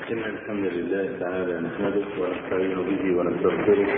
إن الحمد لله تعالى نحمده ونستعين به ونستغفره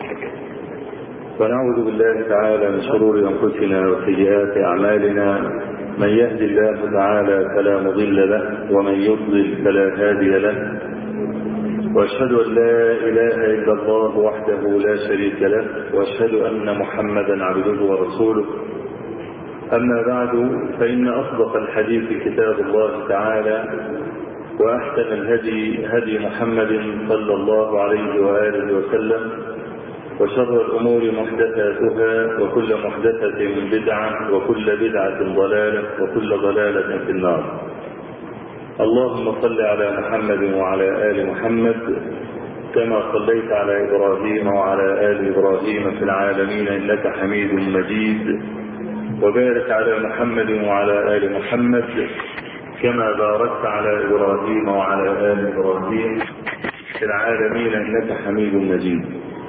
ونعوذ بالله تعالى من شرور أنفسنا وسيئات أعمالنا من يهد الله تعالى فلا مضل له ومن يضلل فلا هادي له واشهد ان لا اله الا الله وحده لا شريك له واشهد ان محمدا عبده ورسوله اما بعد فان اصدق الحديث كتاب الله تعالى واحسن الهدي هدي محمد صلى الله عليه واله وسلم وشر الامور محدثاتها وكل محدثه بدعه وكل بدعه ضلاله وكل ضلاله في النار اللهم صل على محمد وعلى ال محمد كما صليت على ابراهيم وعلى ال ابراهيم في العالمين انك حميد مجيد وبارك على محمد وعلى ال محمد كما باركت على ابراهيم وعلى ال ابراهيم في العالمين انك حميد مجيد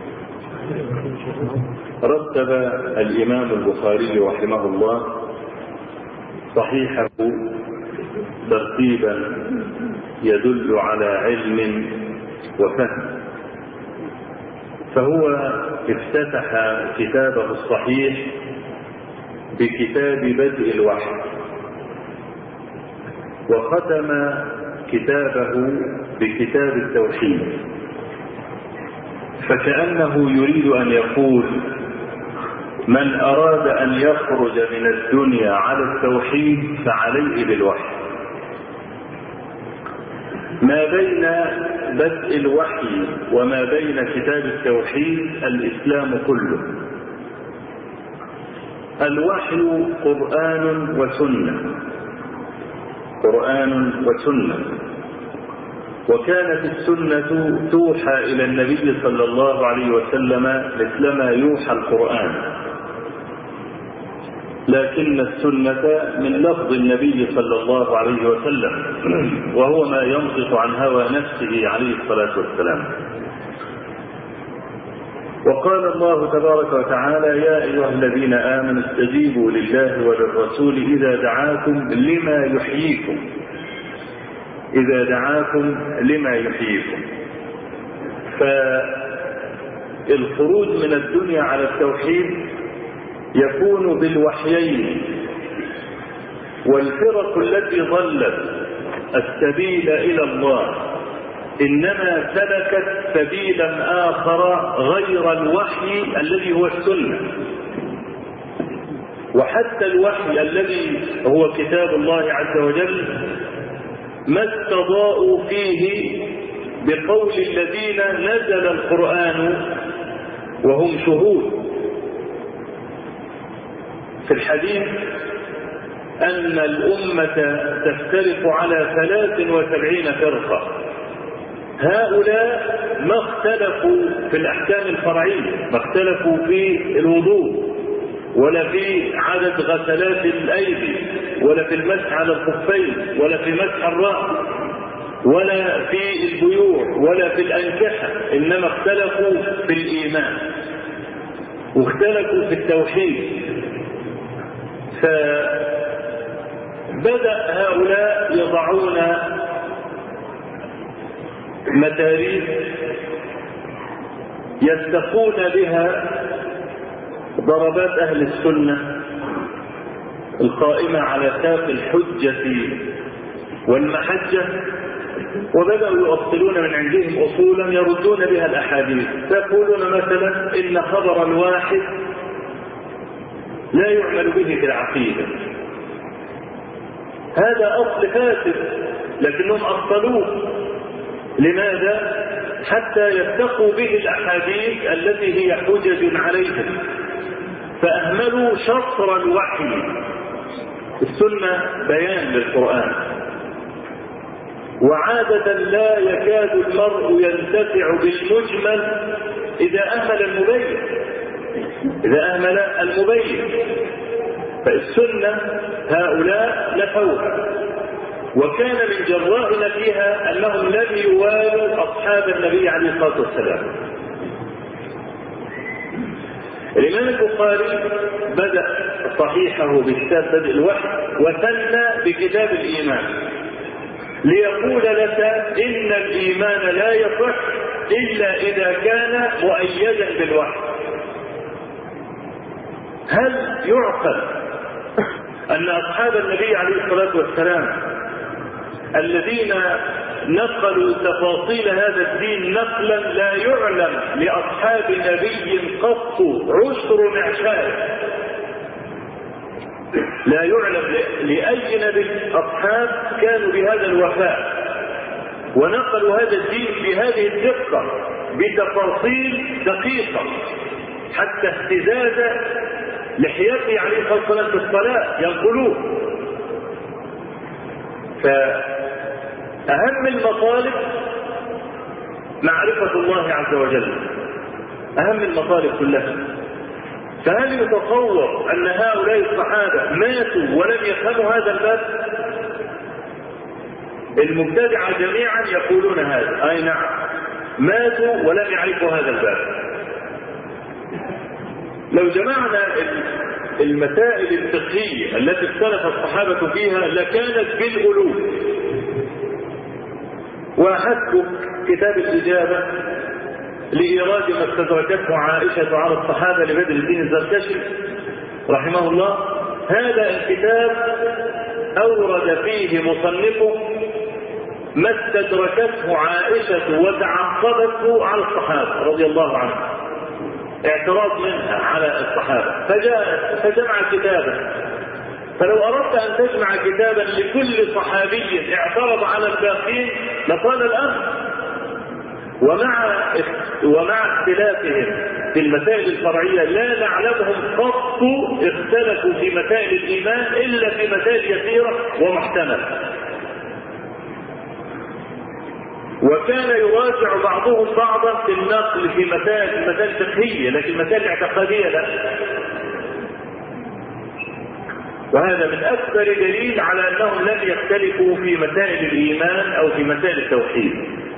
رتب الامام البخاري رحمه الله صحيحه ترتيبا يدل على علم وفهم فهو افتتح كتابه الصحيح بكتاب بدء الوحي وختم كتابه بكتاب التوحيد فكأنه يريد أن يقول من أراد أن يخرج من الدنيا على التوحيد فعليه بالوحي ما بين بدء الوحي وما بين كتاب التوحيد الإسلام كله الوحي قرآن وسنة قرآن وسنة وكانت السنة توحى إلى النبي صلى الله عليه وسلم مثلما يوحى القرآن لكن السنة من لفظ النبي صلى الله عليه وسلم وهو ما ينطق عن هوى نفسه عليه الصلاة والسلام وقال الله تبارك وتعالى يا أيها الذين آمنوا استجيبوا لله وللرسول إذا دعاكم لما يحييكم إذا دعاكم لما يحييكم فالخروج من الدنيا على التوحيد يكون بالوحيين والفرق التي ضلت السبيل الى الله انما سلكت سبيلا اخر غير الوحي الذي هو السنه وحتى الوحي الذي هو كتاب الله عز وجل ما استضاءوا فيه بقول الذين نزل القران وهم شهود في الحديث أن الأمة تفترق على ثلاث وسبعين فرقة هؤلاء ما اختلفوا في الأحكام الفرعية ما اختلفوا في الوضوء ولا في عدد غسلات الأيدي ولا في المسح على الخفين ولا في مسح الرأس ولا في البيوع ولا في الأنكحة إنما اختلفوا في الإيمان واختلفوا في التوحيد فبدأ هؤلاء يضعون متاريخ يستقون بها ضربات أهل السنة القائمة على ساق الحجة والمحجة وبدأوا يؤصلون من عندهم أصولا يردون بها الأحاديث فيقولون مثلا إن خبر الواحد لا يعمل به في العقيدة هذا أصل فاسد لكنهم أصلوه لماذا؟ حتى يتقوا به الأحاديث التي هي حجج عليهم فأهملوا شطر الوحي السنة بيان للقرآن وعادة لا يكاد المرء ينتفع بالمجمل إذا أهمل المبين إذا أهمل المبين فالسنة هؤلاء نفوها وكان من جرائنا فيها أنهم لم يوالوا أصحاب النبي عليه الصلاة والسلام الإمام البخاري بدأ صحيحه بكتاب بدء الوحي وثنى بكتاب الإيمان ليقول لك إن الإيمان لا يصح إلا إذا كان مؤيدا بالوحي هل يعقل أن أصحاب النبي عليه الصلاة والسلام الذين نقلوا تفاصيل هذا الدين نقلا لا يعلم لأصحاب نبي قط عشر معشار لا يعلم لأي نبي أصحاب كانوا بهذا الوفاء ونقلوا هذا الدين بهذه الدقة بتفاصيل دقيقة حتى اهتزاز لحيته عليه الصلاة والسلام في الصلاة ينقلوه فأهم المطالب معرفة الله عز وجل أهم المطالب كلها فهل يتصور أن هؤلاء الصحابة ماتوا ولم يفهموا هذا الباب؟ المبتدعة جميعا يقولون هذا أي نعم ماتوا ولم يعرفوا هذا الباب لو جمعنا المسائل الفقهية التي اختلف الصحابة فيها لكانت بالألوف وحسبك كتاب الإجابة لإيراد ما استدركته عائشة على الصحابة لبدر الدين الزركشي رحمه الله هذا الكتاب أورد فيه مصنفه ما استدركته عائشة وتعقبته على الصحابة رضي الله عنهم اعتراض منها على الصحابة فجاء فجمع كتابا فلو أردت أن تجمع كتابا لكل صحابي اعترض على الباقين لطال الأمر ومع ومع اختلافهم في المسائل الفرعية لا نعلمهم قط اختلفوا في مسائل الإيمان إلا في مسائل يسيرة ومحتملة وكان يراجع بعضهم بعضا في النقل في مسائل المسائل الفقهيه لكن المسائل الاعتقاديه لا وهذا من اكبر دليل على انهم لم يختلفوا في مسائل الايمان او في مسائل التوحيد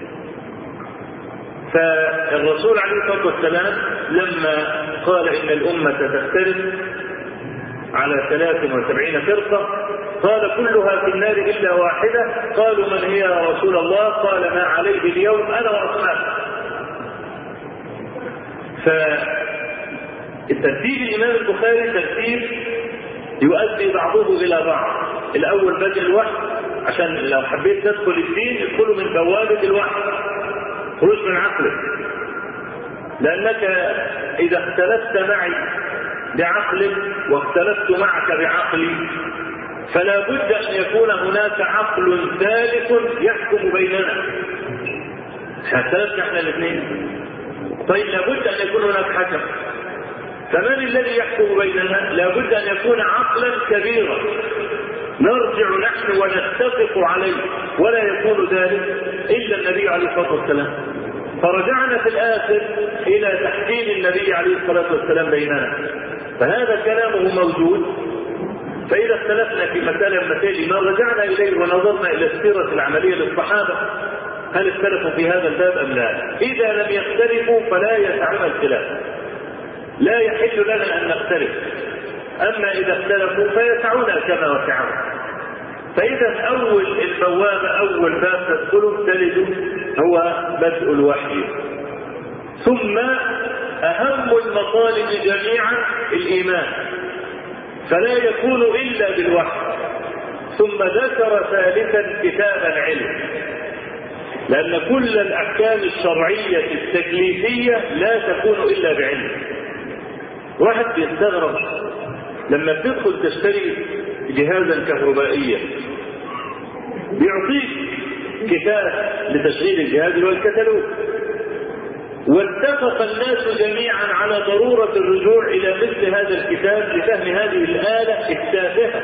فالرسول عليه الصلاه والسلام لما قال ان الامه تختلف على 73 فرقه قال كلها في النار إلا واحدة قالوا من هي يا رسول الله قال ما عليه اليوم أنا وأصحابي فالترتيب الإمام البخاري ترتيب يؤدي بعضه إلى بعض الأول بدء الوحي عشان لو حبيت تدخل الدين ادخله من بوابة الوحي خروج من عقلك لأنك إذا اختلفت معي بعقلك واختلفت معك بعقلي فلا بد أن يكون هناك عقل ثالث يحكم بيننا اختلفنا احنا الاثنين طيب لابد أن يكون هناك حكم فمن الذي يحكم بيننا لابد أن يكون عقلا كبيرا نرجع نحن ونتفق عليه ولا يكون ذلك إلا النبي عليه الصلاة والسلام فرجعنا في الآخر إلى تحكيم النبي عليه الصلاة والسلام بيننا فهذا كلامه موجود فإذا اختلفنا في مسألة من مسائل ما رجعنا إليه ونظرنا إلى السيرة العملية للصحابة هل اختلفوا في هذا الباب أم لا؟ إذا لم يختلفوا فلا يسعنا الخلاف. لا يحل لنا أن نختلف. أما إذا اختلفوا فيسعونا كما وسعهم. فإذا أول البوابة أول باب تدخله تلد هو بدء الوحي. ثم أهم المطالب جميعا الإيمان فلا يكون إلا بالوحي ثم ذكر ثالثا كتاب العلم لأن كل الأحكام الشرعية التكليفية لا تكون إلا بعلم واحد بيستغرب لما تدخل تشتري جهازا كهربائيا بيعطيك كتاب لتشغيل الجهاز اللي هو الكتالوج واتفق الناس جميعا على ضرورة الرجوع إلى مثل هذا الكتاب لفهم هذه الآلة التافهة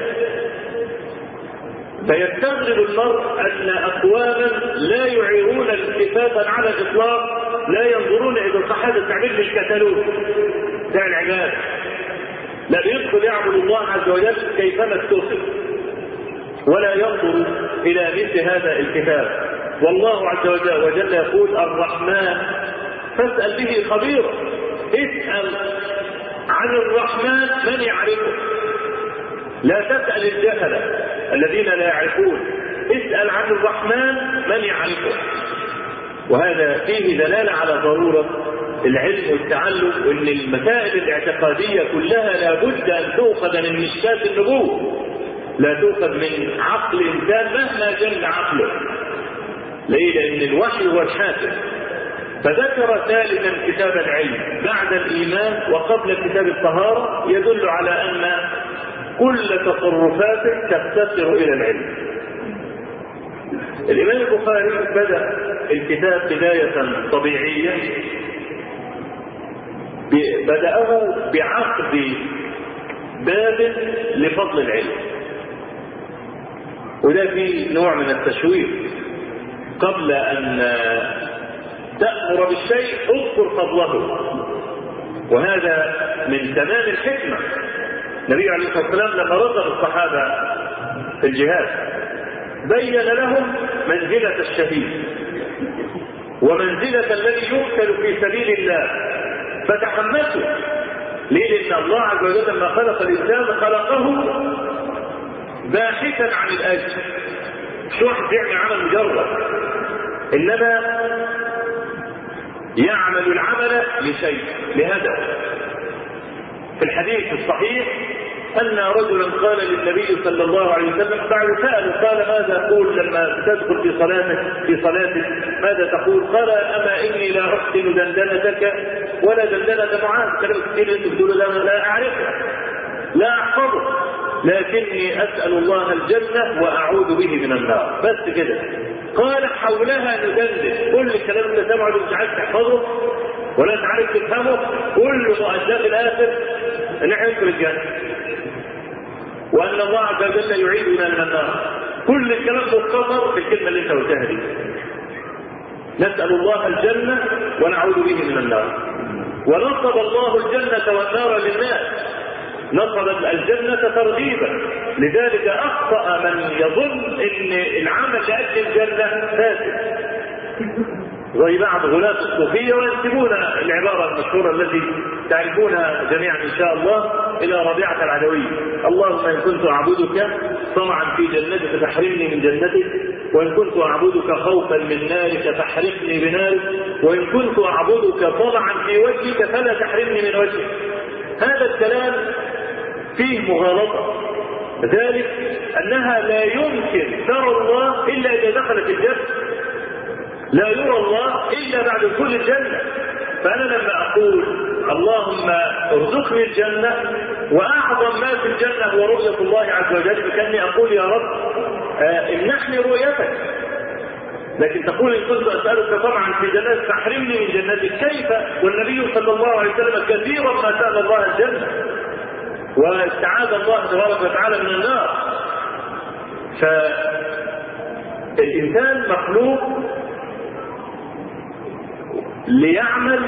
فيستغرب المرء أن أقواما لا يعيرون التفاتا على الإطلاق لا ينظرون إذا صح هذا التعبير بالكتالوج بتاع العبادة لا بيدخل يعبد الله عز وجل كيفما اتصف ولا ينظر إلى مثل هذا الكتاب والله عز وجل يقول الرحمن فاسأل به خبيرا اسأل عن الرحمن من يعرفه لا تسأل الجهلة الذين لا يعرفون اسأل عن الرحمن من يعرفه وهذا فيه دلالة على ضرورة العلم والتعلم وان المسائل الاعتقادية كلها لابد ان تؤخذ من مشكات النبوة لا تؤخذ من عقل انسان مهما جل عقله ليه لان الوحي هو الحاكم فذكر ثالثا كتاب العلم بعد الايمان وقبل كتاب الطهارة يدل على ان كل تصرفاته تقتصر الى العلم الامام البخاري بدا الكتاب بدايه طبيعيه بداه بعقد باب لفضل العلم وده فيه نوع من التشويق قبل ان تامر بالشيء اذكر فضله وهذا من تمام الحكمه النبي عليه الصلاه والسلام لما رغب الصحابه في الجهاد بين لهم منزله الشهيد ومنزله الذي يقتل في سبيل الله فتحمسوا ليه لان الله عز وجل لما خلق الانسان خلقه باحثا عن الاجر مش واحد بيعمل عمل مجرد انما يعمل العمل لشيء لهدف في الحديث الصحيح أن رجلا قال للنبي صلى الله عليه وسلم بعد سأله قال ماذا تقول لما تدخل في صلاتك في صلاتك ماذا تقول؟ قال أما إني لا أحسن دندنتك ولا دندنة معاذ كلام كثير أنت بتقول لا لا أعرفها لا أحفظه لكني أسأل الله الجنة وأعوذ به من النار بس كده قال حولها ندندن كل الكلام اللي سمعه مش عايز تحفظه ولا انت عارف تفهمه كل مؤداه الاخر ان احنا ندخل الجنه وان الله عز وجل يعيدنا من النار كل الكلام مختصر في الكلمه اللي انت قلتها دي نسال الله الجنه ونعوذ به من النار ونصب الله الجنه والنار للناس نصب الجنة ترغيبا لذلك أخطأ من يظن أن العمل لأجل الجنة فاسد زي بعض غلاة الصوفية وينسبون العبارة المشهورة التي تعرفونها جميعا إن شاء الله إلى ربيعة العدوية اللهم إن كنت أعبدك طمعا في جنتك فاحرمني من جنتك وإن كنت أعبدك خوفا من نارك فاحرقني بنارك وإن كنت أعبدك طمعا في وجهك فلا تحرمني من وجهك هذا الكلام فيه مغالطة ذلك أنها لا يمكن ترى الله إلا إذا دخلت الجنة لا يرى الله إلا بعد دخول الجنة فأنا لما أقول اللهم ارزقني الجنة وأعظم ما في الجنة هو رؤية الله عز وجل فكأني أقول يا رب امنحني رؤيتك لكن تقول إن كنت أسألك طبعا في جنات فاحرمني من جنتك كيف والنبي صلى الله عليه وسلم كثيرا ما سأل الله الجنة واستعاذ الله تبارك وتعالى من النار فالإنسان مخلوق ليعمل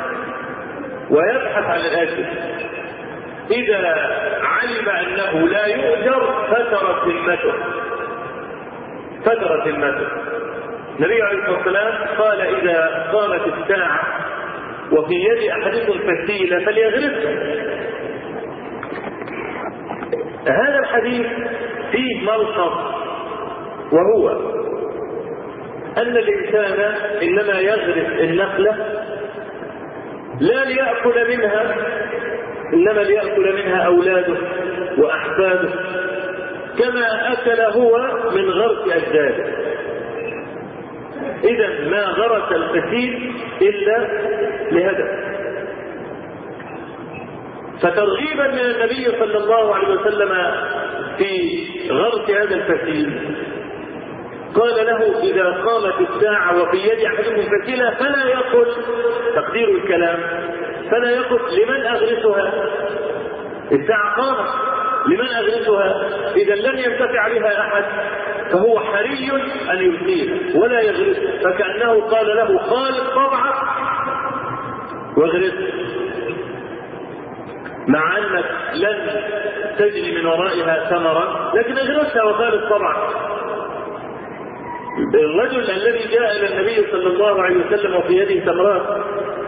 ويبحث عن الأجر إذا علم أنه لا يؤجر فترت ذمته فترت ذمته النبي عليه الصلاة والسلام قال إذا قامت الساعة وفي يد أحدكم فتيلة فليغرسها هذا الحديث فيه ملحظ وهو أن الإنسان إنما يغرس النخلة لا ليأكل منها إنما ليأكل منها أولاده وأحفاده كما أكل هو من غرس أجداده إذا ما غرس القتيل إلا لهدف فترغيبا من النبي صلى الله عليه وسلم في غرس هذا الفتيل قال له إذا قامت الساعة وفي يد أحدكم فتيلة فلا يقل تقدير الكلام فلا يقل لمن أغرسها الساعة قامت لمن أغرسها إذا لم ينتفع بها أحد فهو حري أن يلقيها ولا يغرس فكأنه قال له خالق طبعك واغرس مع أنك لن تجري من ورائها ثمرا لكن اغرسها وخالق طبعك الرجل الذي جاء إلى النبي صلى الله عليه وسلم وفي يده تمرات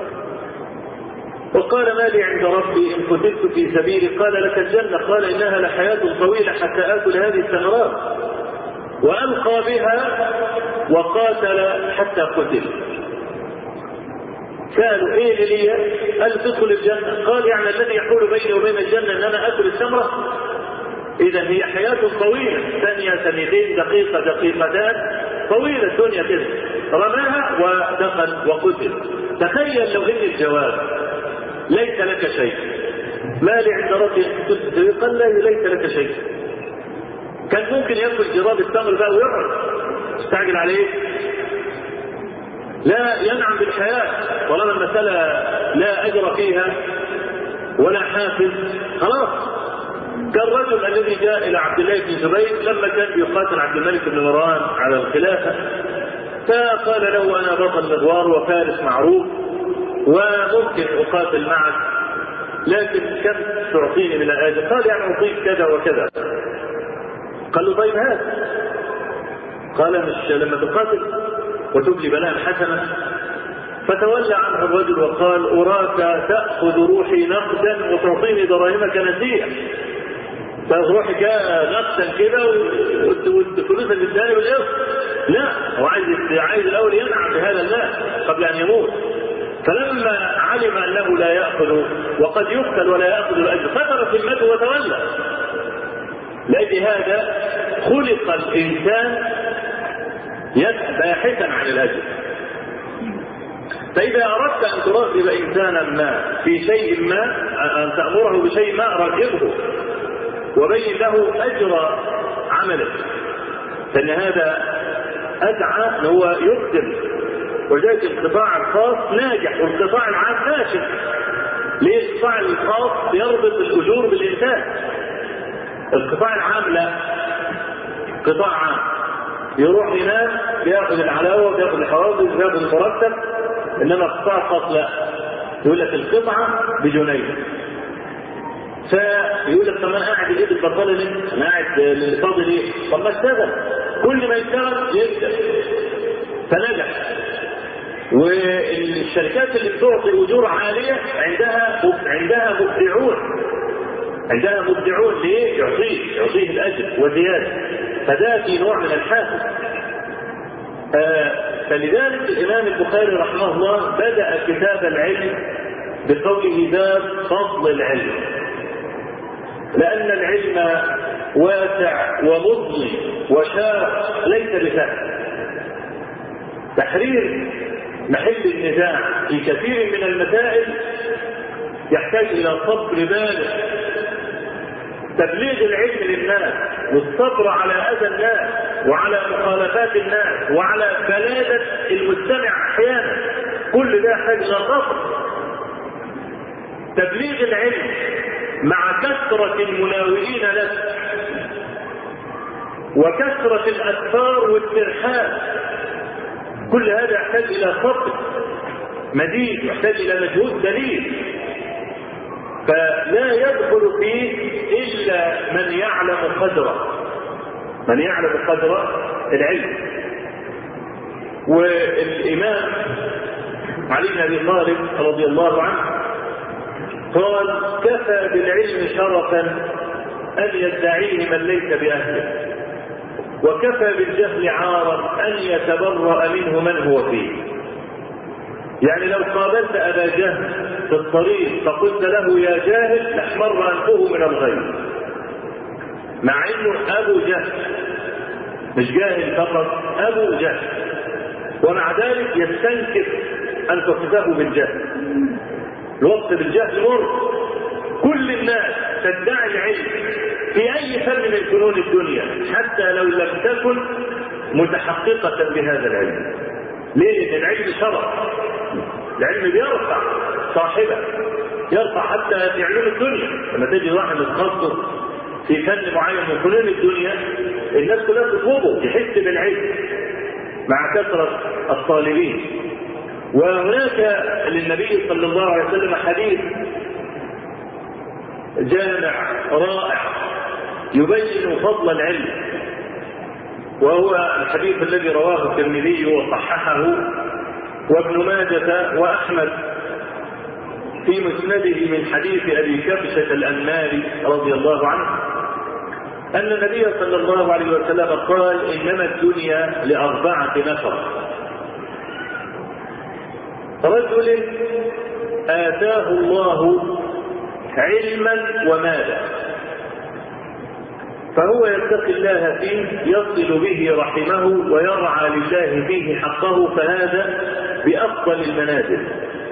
وقال ما لي عند ربي إن قتلت في سبيلي قال لك الجنة قال إنها لحياة طويلة حتى آكل هذه الثمرات وألقى بها وقاتل حتى قتل سألوا ايه اللي لي؟ قال تدخل الجنة قال يعني الذي يحول بيني وبين الجنة ان انا اكل الثمرة اذا هي حياة طويلة ثانية ثانيتين دقيقة دقيقتان طويلة الدنيا كده رماها ودخل وقتل تخيل لو ان الجواب ليس لك شيء ما لي عند ربي قال لا ليس لك شيء كان ممكن ياكل جراب التمر بقى ويقعد استعجل عليه لا ينعم بالحياة طالما المسألة لا أجر فيها ولا حافز خلاص كالرجل الذي جاء إلى عبد الله بن زبير لما كان يقاتل عبد الملك بن مروان على الخلافة فقال له أنا بطل مغوار وفارس معروف وممكن أقاتل معك لكن كم تعطيني من الأجر؟ قال يعني أعطيك كذا وكذا قال له طيب هات قال مش لما تقاتل وتبلي بلاء حسنة فتولى عنه الرجل وقال أراك تأخذ روحي نقدا وتعطيني دراهمك نسيئة تاخذ روحك نقدا كده والفلوس اللي اداني بالقسط لا هو عايز عايز الاول ينعم بهذا المال قبل ان يموت فلما علم انه لا ياخذ وقد يقتل ولا ياخذ الاجر فتر في المال وتولى لاجل هذا خلق الانسان باحثا عن الاجر فإذا أردت أن ترغب إنسانا ما في شيء ما أن تأمره بشيء ما رغبه وبين له أجر عمله فإن هذا أدعى أن هو يقدم وذلك القطاع الخاص ناجح والقطاع العام فاشل ليه القطاع الخاص يربط الأجور بالإنتاج القطاع العام لا قطاع عام يروح ينام بياخذ العلاوه بياخذ الحوافز بياخذ المرتب انما القطاع الخاص لا يقول لك القطعه بجنيه فيقول لك طب انا قاعد الايد البطاله ليه؟ انا قاعد فاضي ليه؟ طب ما اشتغل كل ما يشتغل يكسب فنجح والشركات اللي بتعطي اجور عاليه عندها عندها مبدعون عندها مبدعون ليه؟ يعطيه يعطيه الاجر وزياده فده في نوع من الحافز آه فلذلك الامام البخاري رحمه الله بدا كتاب العلم بقوله باب فضل العلم لان العلم واسع ومضني وشاق ليس بسهل تحرير محل النزاع في كثير من المسائل يحتاج الى صبر بالغ تبليغ العلم للناس والصبر على اذى الناس وعلى مخالفات الناس وعلى بلاده المستمع احيانا كل ده يحتاج الى صبر تبليغ العلم مع كثرة المناولين له وكثرة الأسفار والترحال كل هذا يحتاج إلى صبر مديد يحتاج إلى مجهود دليل فلا يدخل فيه إلا من يعلم قدره من يعلم قدر العلم والإمام علي بن أبي طالب رضي الله عنه قال كفى بالعلم شرفا أن يدعيه من ليس بأهله وكفى بالجهل عارا أن يتبرأ منه من هو فيه يعني لو قابلت أبا جهل في الطريق فقلت له يا جاهل لاحمر أنفه من الغيظ مع انه ابو جهل مش جاهل فقط ابو جهل ومع ذلك يستنكف ان تصفه بالجهل الوصف بالجهل مر كل الناس تدعي العلم في اي فن من فنون الدنيا حتى لو لم تكن متحققة بهذا العلم ليه؟ لأن العلم شرف العلم بيرفع صاحبه يرفع حتى في علوم الدنيا لما تجي واحد متخصص في فن معين من فنون الدنيا الناس كلها تطلبه يحس بالعلم مع كثرة الطالبين وهناك للنبي صلى الله عليه وسلم حديث جامع رائع يبين فضل العلم وهو الحديث الذي رواه الترمذي وصححه وابن ماجة وأحمد في مسنده من حديث أبي كبشة الأنماري رضي الله عنه أن النبي صلى الله عليه وسلم قال إنما الدنيا لأربعة نفر رجل آتاه الله علما ومالا فهو يتقي الله فيه يصل به رحمه ويرعى لله فيه حقه فهذا بأفضل المنازل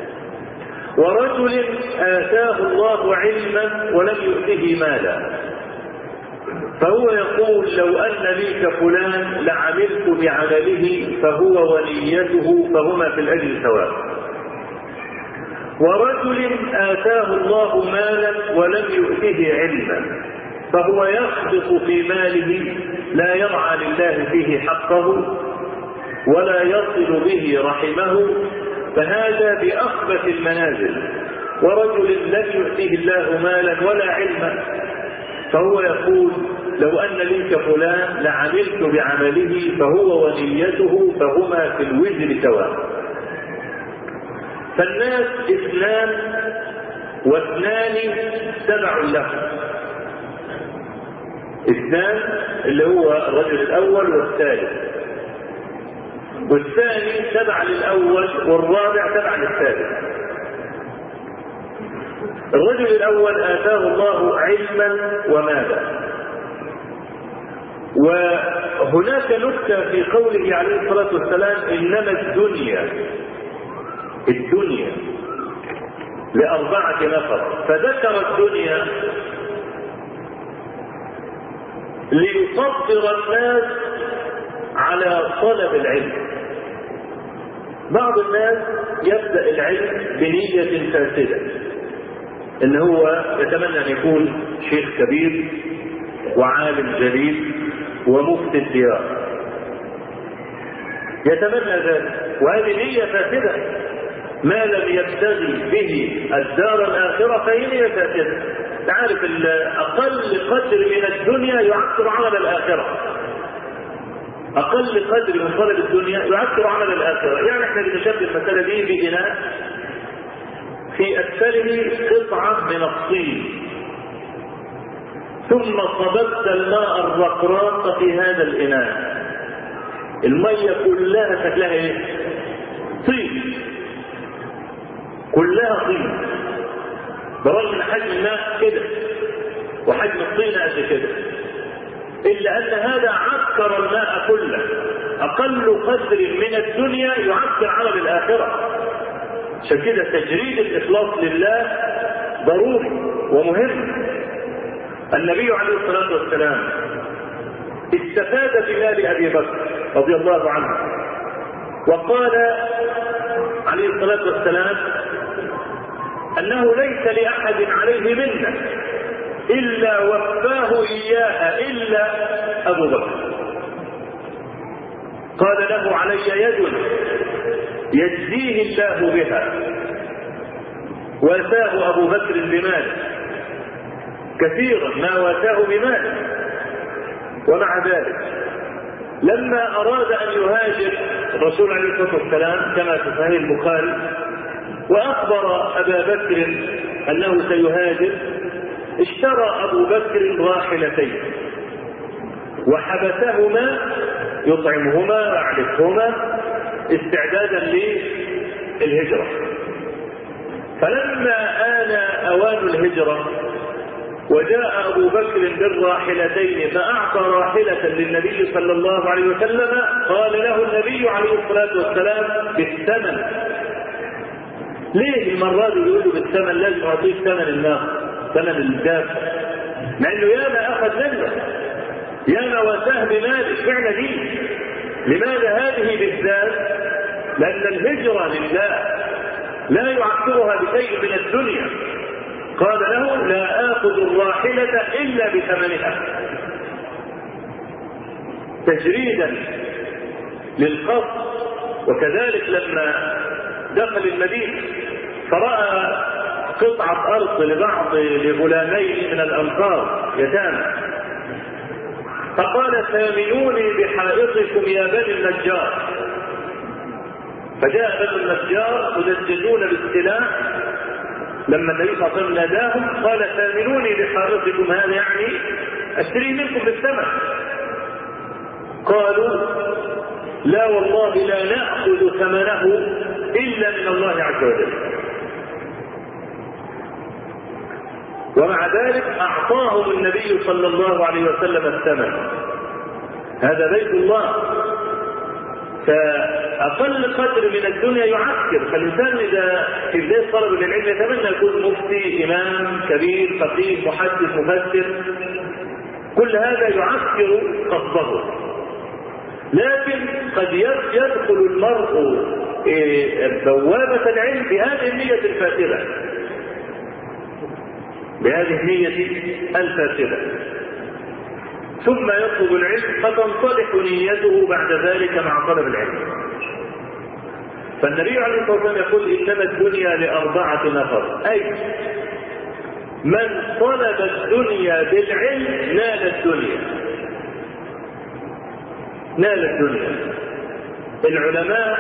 ورجل آتاه الله علما ولم يؤته مالا فهو يقول لو أن لي كفلان لعملت بعمله فهو وليته فهما في الأجر سواء ورجل آتاه الله مالا ولم يؤته علما فهو يخبط في ماله لا يرعى لله فيه حقه ولا يصل به رحمه فهذا بأخبث المنازل ورجل لم يؤته الله مالا ولا علما فهو يقول لو أن لي كفلان لعملت بعمله فهو ونيته فهما في الوزر سواء فالناس اثنان واثنان تبع له اثنان اللي هو الرجل الاول والثالث والثاني تبع للاول والرابع تبع للثالث الرجل الاول اتاه الله علما ومالا وهناك نكته في قوله عليه الصلاه والسلام انما الدنيا الدنيا لأربعة نفر فذكر الدنيا ليصبر الناس على طلب العلم بعض الناس يبدأ العلم بنية فاسدة ان هو يتمنى ان يكون شيخ كبير وعالم جليل ومفتي الديار يتمنى ذلك وهذه نية فاسدة ما لم يبتغي به الدار الآخرة فهي نية فاسدة تعرف أقل قدر من الدنيا يعكر عمل الآخرة أقل قدر من طلب الدنيا يعكر عمل الآخرة يعني احنا بنشبه المسألة دي بإناء في أسفله قطعة من الطين ثم صببت الماء الرقراق في هذا الإناء المية كلها شكلها ايه؟ طين كلها طين برغم ان حجم الماء كده وحجم الطين قد كده الا ان هذا عكر الماء كله اقل قدر من الدنيا يعكر عمل الاخره عشان كده تجريد الاخلاص لله ضروري ومهم النبي عليه الصلاه والسلام استفاد بمال ابي بكر رضي الله عنه وقال عليه الصلاه والسلام انه ليس لاحد عليه منه الا وفاه اياها الا ابو بكر قال له علي يد يجزيه الله بها واتاه ابو بكر بماله كثيرا ما واتاه بماله ومع ذلك لما اراد ان يهاجر الرسول عليه الصلاه والسلام كما في صحيح البخاري واخبر ابا بكر انه سيهاجر اشترى ابو بكر راحلتين وحبسهما يطعمهما ويعرفهما استعدادا للهجره فلما آن أوان الهجرة وجاء أبو بكر بالراحلتين فأعطى راحلة للنبي صلى الله عليه وسلم قال له النبي عليه الصلاة والسلام بالثمن ليه المرة دي يقول له بالثمن لازم أعطيه ثمن الناقة ثمن الدابة مع إنه ياما أخذ منه ياما وساه بمال اشمعنى دي لماذا هذه بالذات لأن الهجرة لله لا يعكرها بشيء من الدنيا قال له لا آخذ الراحلة إلا بثمنها تجريدا للقصد وكذلك لما دخل المدينة فرأى قطعة أرض لبعض لغلامين من الأنصار يتامى فقال ثامنوني بحائطكم يا بني النجار فجاء بنو النجار مدججون بالسلاح لما النبي صلى الله عليه وسلم ناداهم قال ثامنوني بحائطكم هذا يعني اشتريه منكم بالثمن قالوا لا والله لا ناخذ ثمنه الا من الله عز وجل ومع ذلك اعطاهم النبي صلى الله عليه وسلم الثمن هذا بيت الله فأقل قدر من الدنيا يعسكر فالإنسان إذا في بداية طلب للعلم يتمنى يكون مفتي إمام كبير فقيه محدث مفسر كل هذا يعسكر قصده لكن قد يدخل المرء بوابة العلم بهذه النية الفاسدة بهذه النية الفاسدة ثم يطلب العلم فتنصلح نيته بعد ذلك مع طلب العلم فالنبي عليه الصلاه والسلام يقول انما الدنيا لاربعه نفر اي من طلب الدنيا بالعلم نال الدنيا نال الدنيا العلماء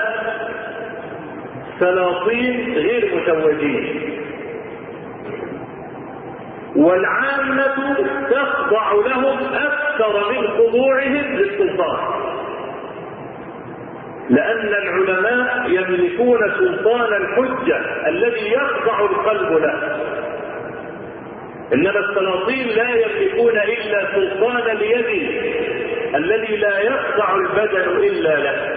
سلاطين غير متوجين والعامة تخضع لهم أكثر من خضوعهم للسلطان لأن العلماء يملكون سلطان الحجة الذي يخضع القلب له إنما السلاطين لا يملكون إلا سلطان اليد الذي لا يخضع البدن إلا له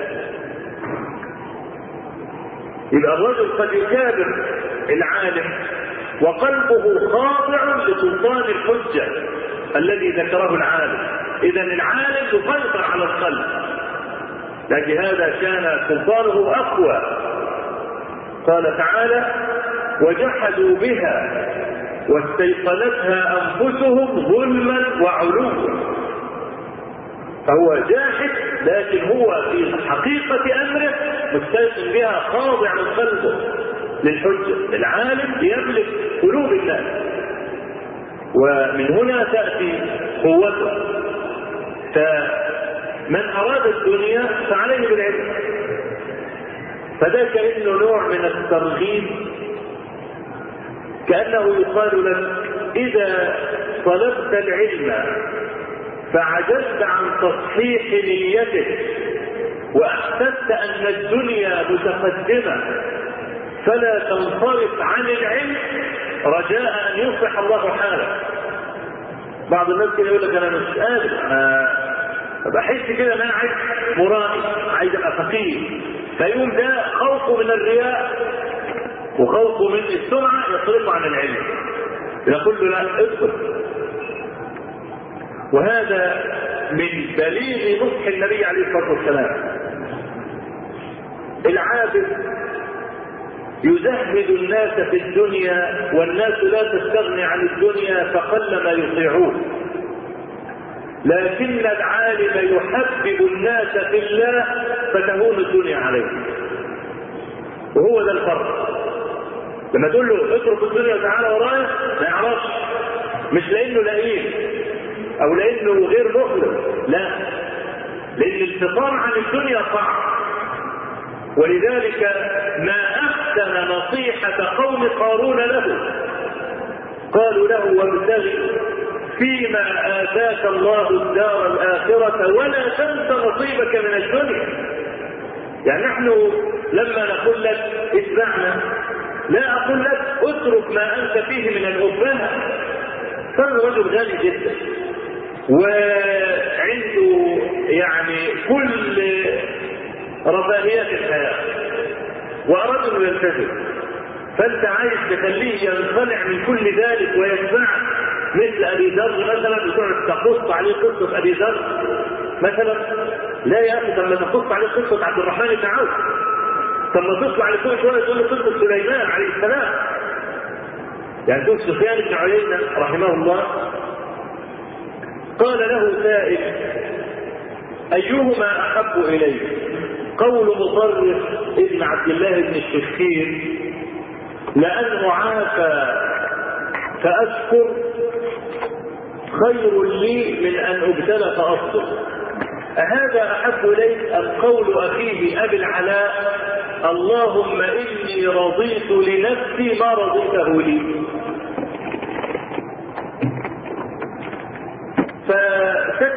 يبقى الرجل قد يكابر العالم وقلبه خاضع لسلطان الحجة الذي ذكره العالم إذا العالم يسيطر على القلب لكن هذا كان سلطانه أقوى قال تعالى وجحدوا بها واستيقنتها أنفسهم ظلما وعلوا فهو جاحد لكن هو في حقيقة أمره مستيقن بها خاضع من قلبه للحجة العالم يملك قلوب الناس ومن هنا تأتي قوته فمن أراد الدنيا فعليه بالعلم فده كأنه نوع من الترغيب كأنه يقال لك إذا طلبت العلم فعجزت عن تصحيح نيتك وأحسست أن الدنيا متقدمة فلا تنصرف عن العلم رجاء ان يصلح الله حالك بعض الناس كده يقول لك انا مش قادر انا بحس كده ان انا عايز مرائي عايز ابقى فقيه فيقوم ده خوفه من الرياء وخوفه من السمعه يصرفه عن العلم يقول له لا ادخل وهذا من بليغ نصح النبي عليه الصلاه والسلام العابد يزهد الناس في الدنيا والناس لا تستغني عن الدنيا فقل ما يطيعون لكن العالم يحبب الناس في الله فتهون الدنيا عليه وهو ده الفرق لما تقول له اترك الدنيا وتعالى ورايا ما يعرفش مش لانه لئيم او لانه غير مخلص لا لان الفطار عن الدنيا صعب ولذلك ما احسن نصيحه قوم قارون له قالوا له وابتغ فيما اتاك الله الدار الاخره ولا تنس نصيبك من الدنيا يعني نحن لما نقول لك اتبعنا لا اقول لك اترك ما انت فيه من الابهه صار رجل غالي جدا وعنده يعني كل رفاهيات الحياه واراد انه يلتزم فانت عايز تخليه ينخلع من كل ذلك ويتبعك مثل ابي ذر مثلا وتقعد تقص عليه قصه ابي ذر مثلا لا يا اخي لما تقص عليه قصه عبد الرحمن بن عوف طب ما تطلع على كل شويه تقول له قصه سليمان عليه السلام يعني شوف سفيان بن عيينه رحمه الله قال له سائل ايهما احب اليك قول مطرف ابن عبد الله بن الشخير لان اعافى فاشكر خير لي من ان ابتلى فاصبر أهذا أحب إليك أم قول أخيه أبي العلاء اللهم إني رضيت لنفسي ما رضيته لي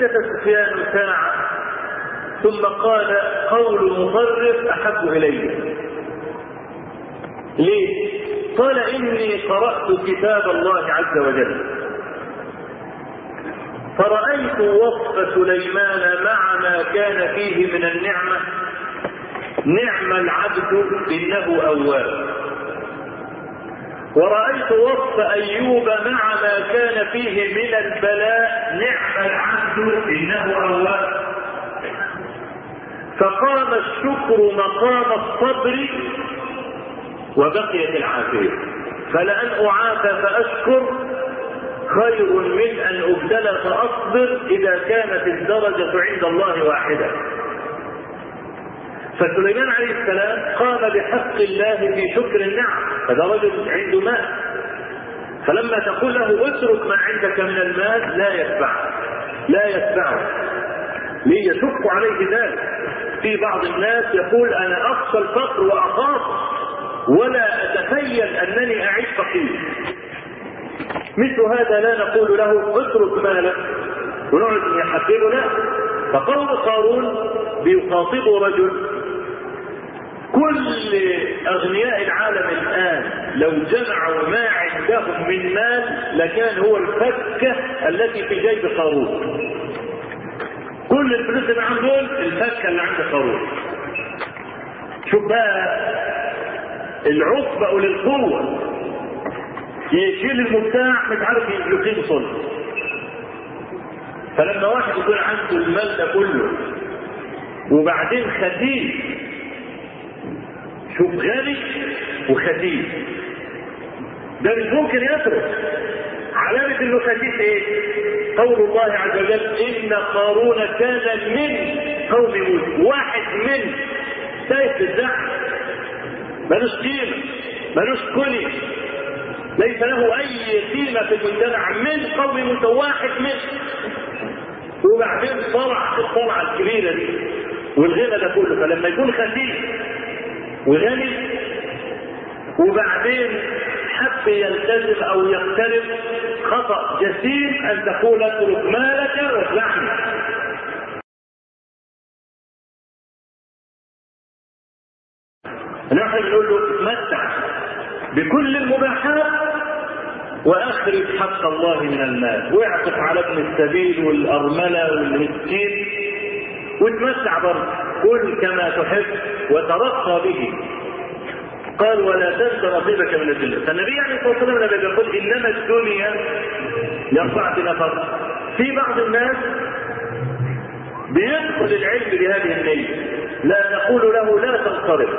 فسكت سفيان ساعة ثم قال قول مطرف أحب إلي ليه؟ قال إني قرأت كتاب الله عز وجل فرأيت وصف سليمان مع ما كان فيه من النعمة نعم العبد إنه أواب ورأيت وصف أيوب مع ما كان فيه من البلاء نعم العبد إنه أواب فقام الشكر مقام الصبر وبقيت العافية فلأن أعافى فأشكر خير من أن أبتلى فأصبر إذا كانت الدرجة عند الله واحدة فسليمان عليه السلام قام بحق الله في شكر النعم هذا رجل عنده مال فلما تقول له اترك ما عندك من المال لا يتبعك لا يتبعك ليشق عليه ذلك في بعض الناس يقول انا اخشى الفقر واخاف ولا اتخيل انني اعيش فقير مثل هذا لا نقول له اترك مالك ونقعد يحببنا فقول قارون بيخاطبه رجل كل اغنياء العالم الان لو جمعوا ما عندهم من مال لكان هو الفكه التي في جيب قارون كل الفلوس اللي عندهم الفكه اللي عند قارون شوف بقى العصبة وللقوة يشيل المفتاح مش عارف يقيم صلب فلما واحد يكون عنده المال ده كله وبعدين خسيس شوف غني وخسيس ده مش ممكن يترك علامة انه خسيس ايه؟ قول الله عز وجل ان قارون كان من قوم موسى واحد من سيف الزحف ملوش قيمة ملوش كلي ليس له اي قيمة في المجتمع من قوم موسى واحد من وبعدين طلع الطلعة الكبيرة دي والغنى ده كله فلما يكون خسيس وغني وبعدين حب يلتزم او يقترب خطا جسيم ان تقول اترك مالك واسمعني نحن نقول له تمتع بكل المباحات واخرج حق الله من المال واعطف على ابن السبيل والارمله والمسكين وتمتع برضه كل كما تحب وترقى به قال ولا تنس نصيبك من الدنيا فالنبي عليه الصلاه والسلام لما يقول انما الدنيا لاربعه نفر في بعض الناس بيدخل العلم بهذه النية لا نقول له لا تنصرف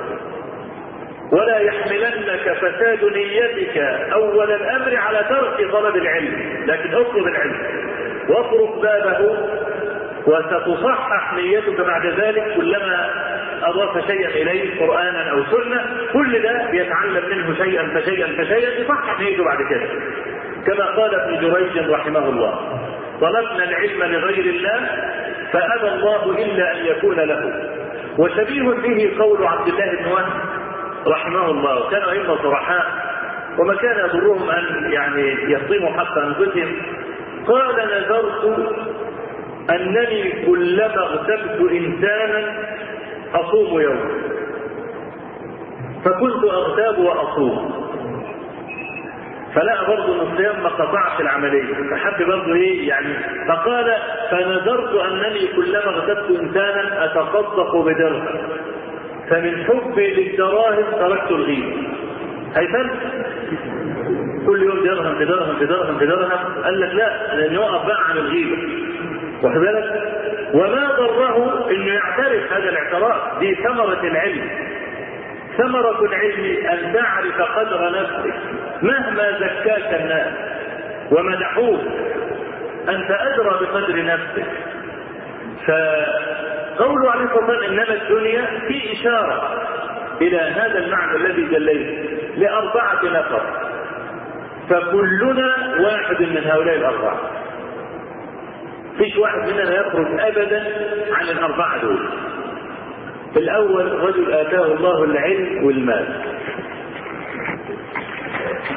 ولا يحملنك فساد نيتك اول الامر على ترك طلب العلم لكن اطلب العلم واطرق بابه وستصحح نيتك بعد ذلك كلما اضاف شيئا اليه قرانا او سنه كل ده بيتعلم منه شيئا فشيئا فشيئا يصحح نيته بعد كده كما قال ابن جريج رحمه الله طلبنا العلم لغير الله فابى الله الا ان يكون له وشبيه به قول عبد الله بن وهب رحمه الله كانوا ائمه صرحاء وما كان يضرهم ان يعني يصيموا حق انفسهم قال نذرت انني كلما اغتبت انسانا اصوم يوما فكنت اغتاب واصوم فلا برضه ان الصيام ما قطعش العمليه فحب برضه ايه يعني فقال فنذرت انني كلما اغتبت انسانا اتصدق بدرهم فمن حبي للدراهم تركت الغيبه هيفل كل يوم درهم بدرهم بدرهم بدرهم قال لك لا لان يقف بقى عن الغيبه واخد بالك وما ضره انه يعترف هذا الاعتراف دي ثمره العلم ثمرة العلم أن تعرف قدر نفسك مهما زكاك الناس ومدحوك أنت أدرى بقدر نفسك فقوله عليه الصلاة والسلام إنما الدنيا في إشارة إلى هذا المعنى الذي جليت لأربعة نفر فكلنا واحد من هؤلاء الأربعة فيش واحد مننا يخرج أبدا عن الأربعة دول الأول رجل آتاه الله العلم والمال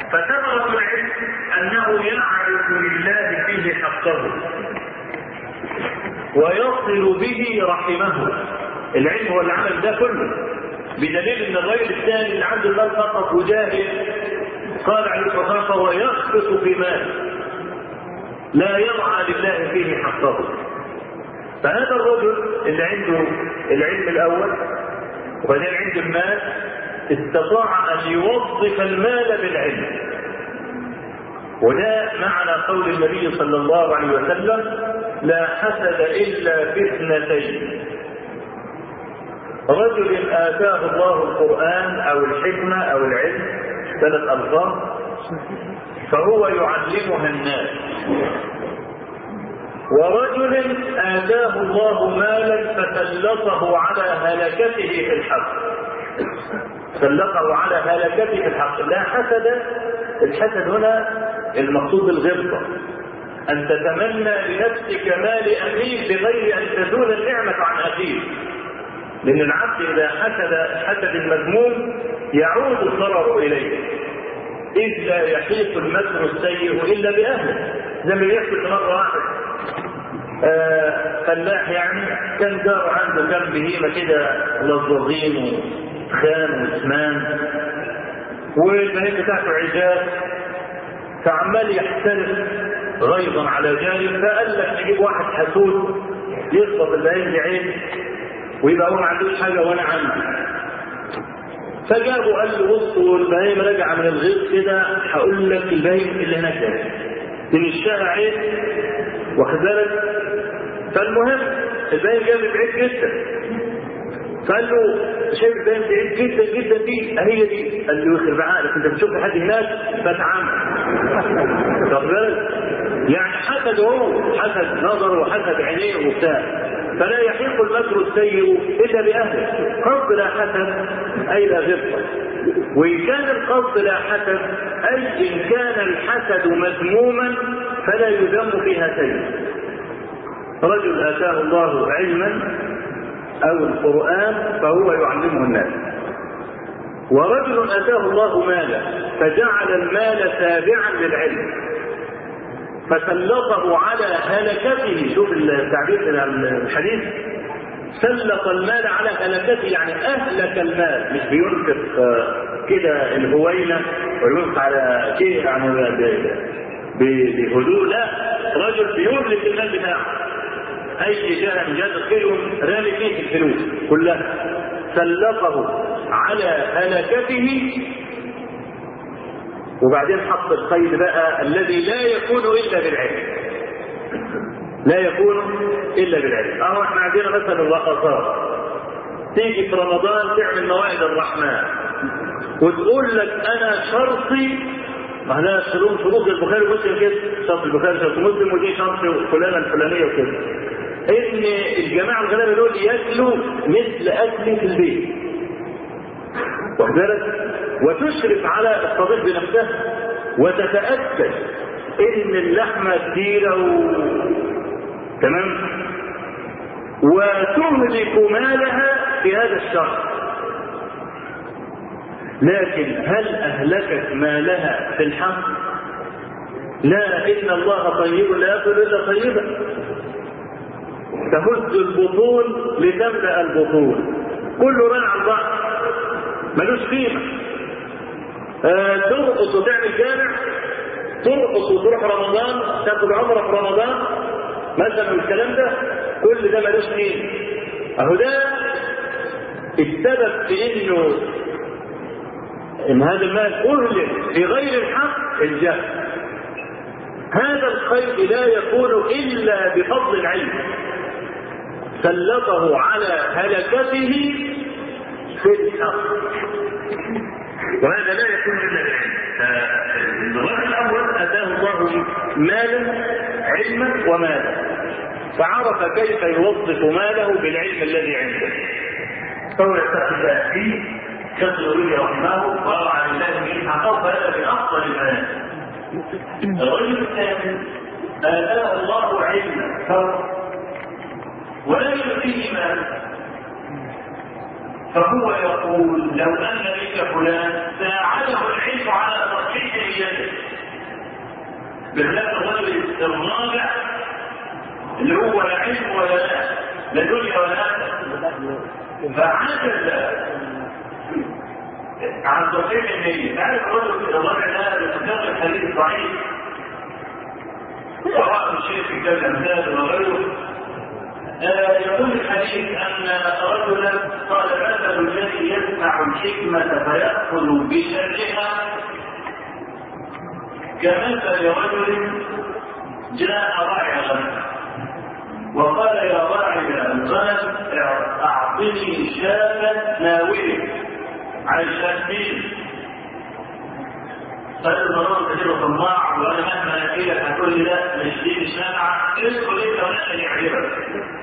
فثمرة العلم أنه يعرف لله فيه حقه ويصل به رحمه العلم هو اللي عمل ده كله بدليل ان الرجل الثاني اللي عنده المال فقط وجاهل قال عليه الصلاه والسلام فهو يخبط في مال لا يرعى لله فيه حقه فهذا الرجل اللي عنده العلم الاول وبعدين عنده المال استطاع ان يوظف المال بالعلم وده معنى قول النبي صلى الله عليه وسلم لا حسد الا في اثنتين رجل اتاه الله القران او الحكمه او العلم ثلاث الفاظ فهو يعلمها الناس ورجل آتاه الله مالا فسلطه على هلكته في الحق سلطه على هلكته في الحق لا حسد الحسد هنا المقصود بالغبطة أن تتمنى لنفسك مال أخيك بغير أن تزول النعمة عن أخيك لأن العبد إذا حسد حسد المذموم يعود الضرر إليه إذ لا يحيط المكر السيء إلا بأهله زي ما بيحصل مرة واحد آه فلاح يعني كان دار عنده كم بهيمة كده لظظين وخان واسمان والبهيمة بتاعته عجاز فعمال يحترف غيظا على جانب فقال لك نجيب واحد حسود يخبط البهيمة دي عين ويبقى هو ما عندوش حاجة وأنا عندي فجابوا قال له بص والبهايم راجعه من الغيط كده هقول لك البهايم اللي هناك ده من الشارع عين واخد بالك فالمهم البهايم جايه من بعيد جدا فقال له شايف البهايم بعيد جدا جدا دي اهي دي قال له يخرب عقلك انت بتشوف حد هناك فتعامل واخد بالك يعني حسد هو حسد نظره وحسد عينيه وبتاع فلا يحيق المكر السيء الا باهله قصد لا حسد اي لا غبطه وان كان القصد لا حسد اي ان كان الحسد مذموما فلا يذم في هاتين رجل اتاه الله علما او القران فهو يعلمه الناس ورجل اتاه الله مالا فجعل المال تابعا للعلم فسلطه على هلكته شوف التعبير من الحديث سلط المال على هلكته يعني اهلك المال مش بينفق كده الهوينه وينفق على شيء يعني بهدوء لا رجل بيهلك المال بتاعه اي جهه من جهات الخير رامي فيه الفلوس كلها سلطه على هلكته وبعدين حط القيد بقى الذي لا يكون الا بالعلم لا يكون الا بالعلم اهو احنا عندنا مثلا الرقصات تيجي في رمضان تعمل موائد الرحمن وتقول لك انا شرطي احنا شروط شروط البخاري ومسلم كده شرط البخاري شرط مسلم ودي شرط فلانه الفلانيه وكده ان الجماعه الغلابه دول ياكلوا مثل اكلي في البيت واخد بالك وتشرف على الطبيب بنفسها وتتأكد ان اللحمة كثيرة و... تمام وتهلك مالها في هذا الشهر لكن هل اهلكت مالها في الحق لا ان الله طيب لا ياكل الا طيبا تهز البطون لتملا البطون كله رن على بعض ملوش قيمه آه ترقص وتعمل جامع ترقص وتروح رمضان تاخد عمره في رمضان مثلا الكلام ده كل ده ملوش قيمه اهو ده السبب في انه ان هذا المال اهلك في غير الحق الجهل هذا الخير لا يكون الا بفضل العلم سلطه على هلكته في الحق وهذا لا يكون الا بالعلم فالرجل الاول اتاه الله مالا علما ومالا فعرف كيف يوظف ماله بالعلم الذي عنده فهو يتقي الله فيه يصل به رحمه ويرعى لله به حقه فهذا من افضل المال الرجل الثاني اتاه الله علما فقط ولا يؤتيه مالا فهو يقول لو ان لي فلان ساعده العلم على تصحيح نيته بخلاف الرجل الرابع اللي هو لا علم ولا لا لا دنيا ولا آخرة فعجز عن تصحيح النية تعرف الرجل الرجل ده بيتكلم الحديث ضعيف سواء الشيخ في كتاب الامثال او غيره يقول الحديث ان رجلا قال مثل الذي يسمع الحكمه فياخذ بشرها كمثل رجل جاء راعي غنم وقال يا راعي الغنم اعطني شاة ناوله على الشاة قال المرور كثير طماع وانا مهما نحكي لك هتقول لي لا مش دي مش نافعه ادخل انت وانا يعجبك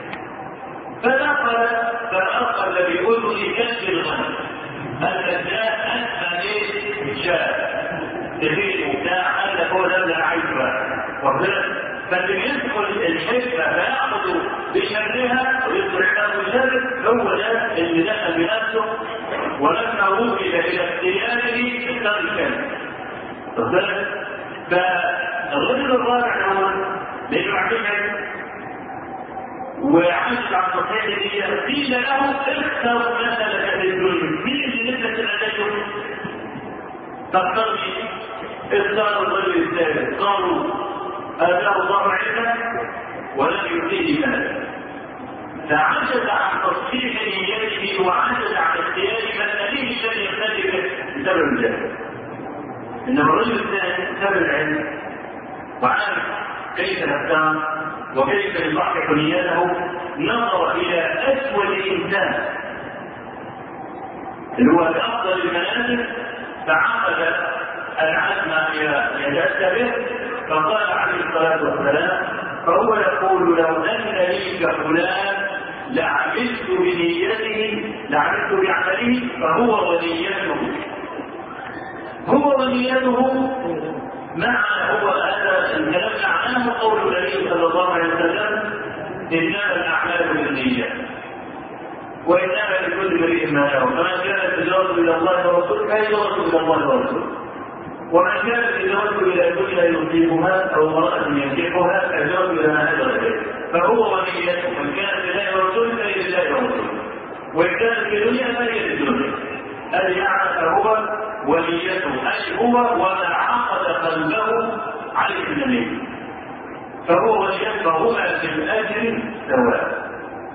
فدخل فالاخ الذي يقول لي كسب الغنم هل جاء انت ليه جاء تفيد وبتاع قال لك هو ده اللي انا عايزه ربنا فاللي يدخل الحكمه فياخذ بشرها ويصبح له بشر هو ده اللي دخل بنفسه ولما وكل الى اختياره اختار الكلمه فالرجل الرابع هو لانه عقيده وعاش عن تصحيح النية قيل له اختر مثلك للدنيا مين اللي نزلت العلاج تختار مين؟ اختار الرجل الثالث قالوا آتاه الله علما ولم يؤتيه مالا فعجز عن تصحيح نيته وعجز عن اختيار مسأله الذي يختلف بسبب الجهل انما الرجل الثاني سبب العلم وعارف كيف نختار وكيف يصحح نيته نظر الى اسود انسان اللي هو بافضل المنازل فعقد العزم يتاتى به فقال عليه الصلاه والسلام فهو يقول لو ان لي كفلان لعملت بنيته لعملت بعمله فهو ونيته هو ونيته مع هو هذا الكلام معناه قول النبي صلى الله عليه وسلم انما الاعمال بالنيات وانما لكل امرئ ما له فمن كانت هجرته الى الله ورسوله فهجرته الى الله ورسوله ومن كانت هجرته الى دنيا يصيبها او امراه ينكحها فهجرته الى ما هاجر اليه فهو ونيته من كانت لله ورسوله فهي لله ورسوله وان كانت في دنيا فهي للدنيا أن يعرف هو وليته أي هو وما عقد قلبه عليه النبي فهو وليته فهما في الأجر سواء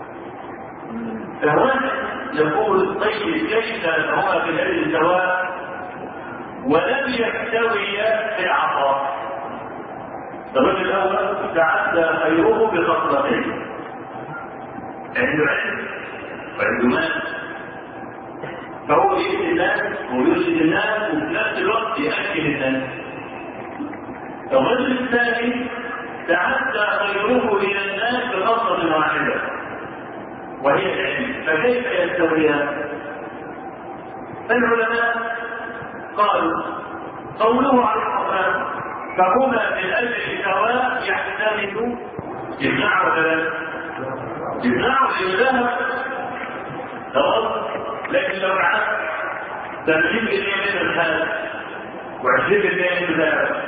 فهنا يقول طيب كيف فهما في الأجر سواء ولم يستويا في العطاء الرجل الأول تعدى خيره بخصلتين عنده علم وعنده مال فهو يأتي الناس ويرشد الناس وفي نفس الوقت يأكل الناس. الرجل الثاني تعدى خيره إلى الناس بخطوة واحدة وهي العلم فكيف يستويان؟ العلماء قالوا قوله عليه الصلاة فهما في الأجر سواء يحتمل جماع ولا لا؟ جماع لله خلاص لكن لو عاد 30% من الحال و20% من الذهب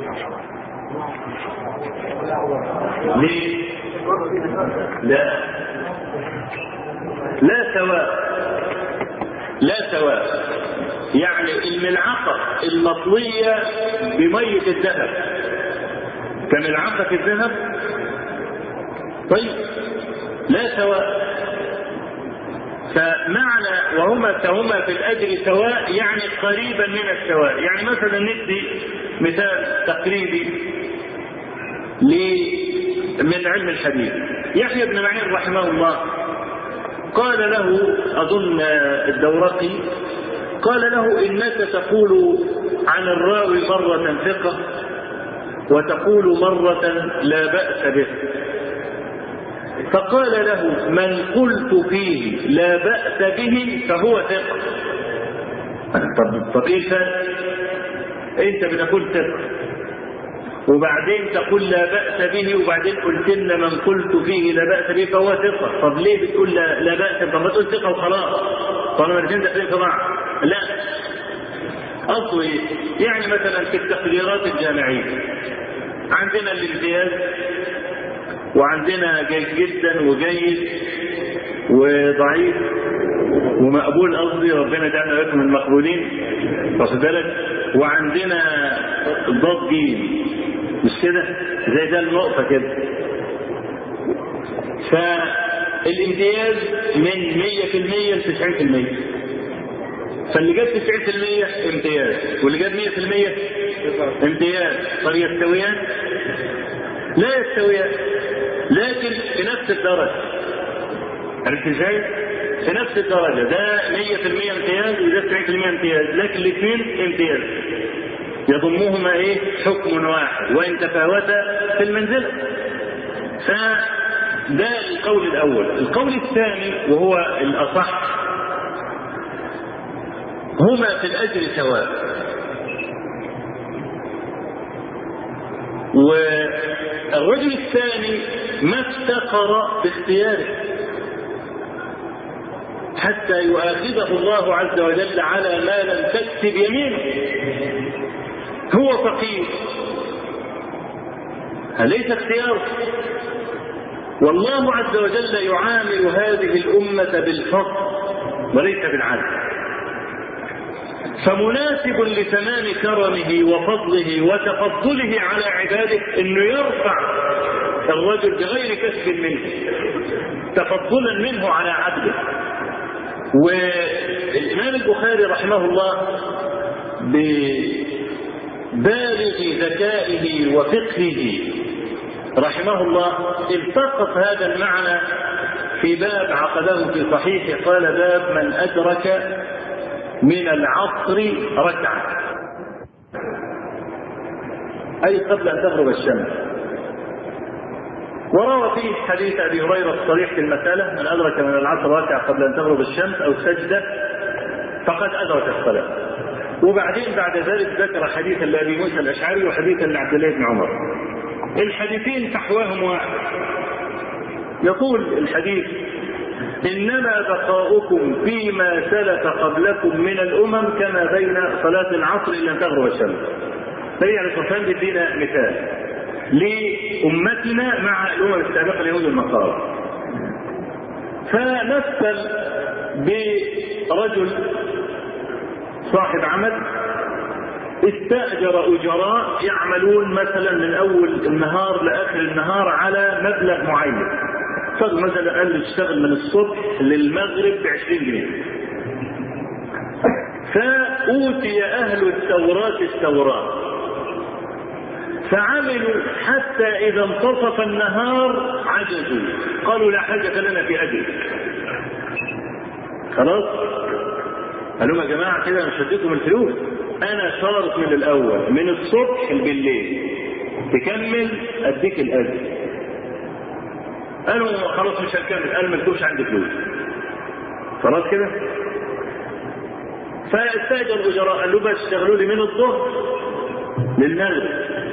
ليه؟ لا لا سواء لا سواء يعني الملعقة المطلية بمية الذهب كملعقة الذهب طيب لا سواء فمعنى وهما كهما في الاجر سواء يعني قريبا من السواء يعني مثلا ندي مثال تقريبي من علم الحديث يحيى بن معين رحمه الله قال له اظن الدورقي قال له انك تقول عن الراوي مره ثقه وتقول مره لا باس به فقال له من قلت فيه لا بأس به فهو ثقة طب طب ايه الفرق؟ انت بتقول ثقة وبعدين تقول لا بأس به وبعدين قلت لنا من قلت فيه لا بأس به فهو ثقة طب ليه بتقول لا, لا بأس طب ما تقول ثقة وخلاص طالما الاثنين داخلين في بعض لا أصل إيه؟ يعني مثلا في التقريرات الجامعية عندنا الامتياز وعندنا جيد جدا وجيد وضعيف ومقبول قصدي ربنا يجعلنا لكم المقبولين واخد بالك وعندنا ضاد جيم مش كده زي ده النقطة كده فالامتياز من 100% ل 90% فاللي جاب 90% امتياز واللي جاب 100% امتياز طب يستويان؟ لا يستويان لكن في نفس الدرجة عرفت ازاي؟ في نفس الدرجة ده 100% امتياز وده 90% امتياز لكن الاثنين امتياز يضمهما ايه؟ حكم واحد وان تفاوتا في المنزلة فده القول الاول القول الثاني وهو الاصح هما في الاجر سواء والرجل الثاني ما افتقر باختياره حتى يؤاخذه الله عز وجل على ما لم تكسب يمينه هو فقير أليس اختياره والله عز وجل يعامل هذه الأمة بالفضل وليس بالعدل فمناسب لتمام كرمه وفضله وتفضله على عباده انه يرفع الرجل بغير كسب منه تفضلا منه على عبده والامام البخاري رحمه الله ببالغ ذكائه وفقهه رحمه الله التقط هذا المعنى في باب عقده في صحيح قال باب من ادرك من العصر ركعة أي قبل أن تغرب الشمس وروى فيه حديث أبي هريرة الصريح في المسألة من أدرك من العصر ركعة قبل أن تغرب الشمس أو سجدة فقد أدرك الصلاة وبعدين بعد ذلك ذكر حديثا لأبي موسى الأشعري وحديثا لعبد الله بن عمر الحديثين فحواهم واحد يقول الحديث إنما بقاؤكم فيما سلف قبلكم من الأمم كما بين صلاة العصر إلى أن تغرب الشمس. النبي عليه الصلاة والسلام يدينا مثال لأمتنا مع الأمم السابقة اليهود والنصارى. فنفل برجل صاحب عمل استأجر أجراء يعملون مثلا من أول النهار لآخر النهار على مبلغ معين. فرض مثلا قال لي اشتغل من الصبح للمغرب ب 20 جنيه. فأوتي أهل التوراة التوراة. فعملوا حتى إذا انتصف النهار عجزوا، قالوا لا حاجة لنا في أجرك. خلاص؟ قالوا يا جماعة كده مش هديكم الفلوس. أنا شارط من الأول من الصبح بالليل. تكمل أديك الأجر. قالوا خلاص مش هنكمل قال ما تكونش عندي فلوس خلاص كده فاستاجر الاجراء قال له بس اشتغلوا لي من الظهر للمغرب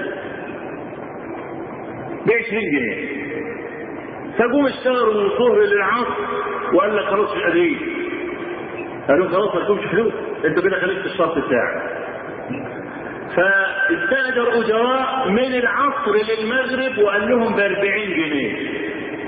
ب 20 جنيه فقوم اشتغلوا من الظهر للعصر وقال لك خلاص مش قادرين قالوا خلاص ما تكونش فلوس انت كده خليت الشرط بتاعك فاستاجر اجراء من العصر للمغرب وقال لهم ب 40 جنيه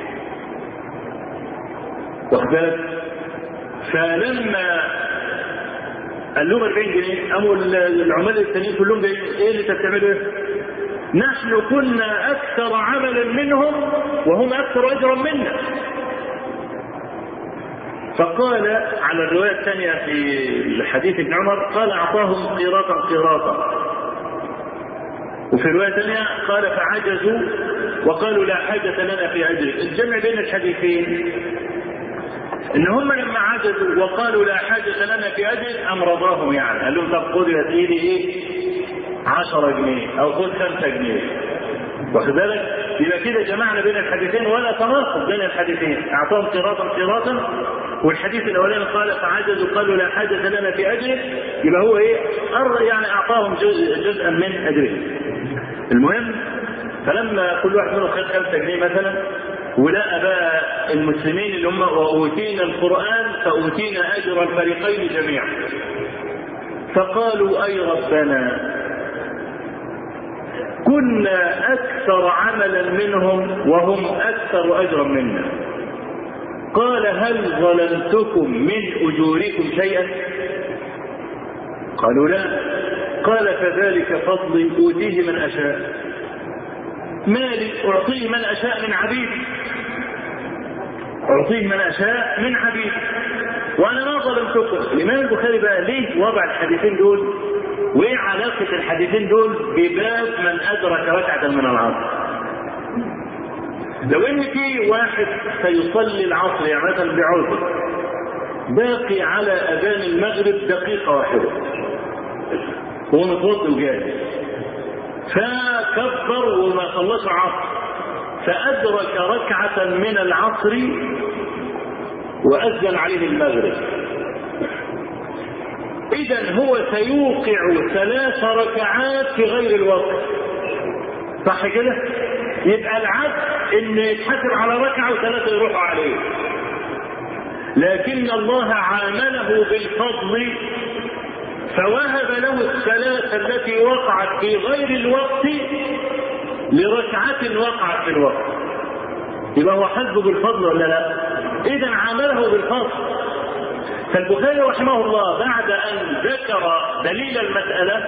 واخد بالك فلما قال لهم 40 جنيه قاموا العمال التانيين كلهم جايين ايه اللي انت بتعملوا ايه؟ نحن كنا اكثر عملا منهم وهم اكثر اجرا منا. فقال على الروايه الثانيه في حديث ابن عمر قال اعطاهم قيراطا قيراطا. وفي روايه ثانيه قال فعجزوا وقالوا لا حاجه لنا في اجرك. الجمع بين الحديثين ان هم لما عجزوا وقالوا لا حاجة لنا في اجل ام رضاهم يعني قال لهم طب خذ يا سيدي ايه 10 جنيه او خذ 5 جنيه واخد بالك يبقى كده جمعنا بين الحديثين ولا تناقض بين الحديثين اعطاهم قراطا قراطا والحديث الاولاني قال فعجزوا قالوا لا حاجة لنا في اجره يبقى هو ايه يعني اعطاهم جزء جزءا من اجره المهم فلما كل واحد منهم خد 5 جنيه مثلا ولقى بقى المسلمين اللي هم واوتينا القران فاوتينا اجر الفريقين جميعا فقالوا اي ربنا كنا أكثر عملا منهم وهم أكثر أجرا منا قال هل ظلمتكم من أجوركم شيئا قالوا لا قال فذلك فضلي أوتيه من أشاء مالي أعطيه من أشاء من عبيدي أعطيه من أشاء من عبيدي وأنا ما ظلمتكم الإمام البخاري بقى ليه وضع الحديثين دول وإيه علاقة الحديثين دول بباب من أدرك ركعة من العصر لو ان في واحد سيصلي العصر يعني مثلا بعذر باقي على اذان المغرب دقيقه واحده هو متوضي وجاهز فكبر وما خلص العصر فادرك ركعه من العصر واذن عليه المغرب اذا هو سيوقع ثلاث ركعات في غير الوقت صح كده يبقى العبد ان يتحاسب على ركعه وثلاثه يروحوا عليه لكن الله عامله بالفضل فوهب له الثلاثه التي وقعت في غير الوقت لركعه وقعت في الوقت يبقى هو حسبه بالفضل ولا لا اذا عامله بالفضل فالبخاري رحمه الله بعد ان ذكر دليل المساله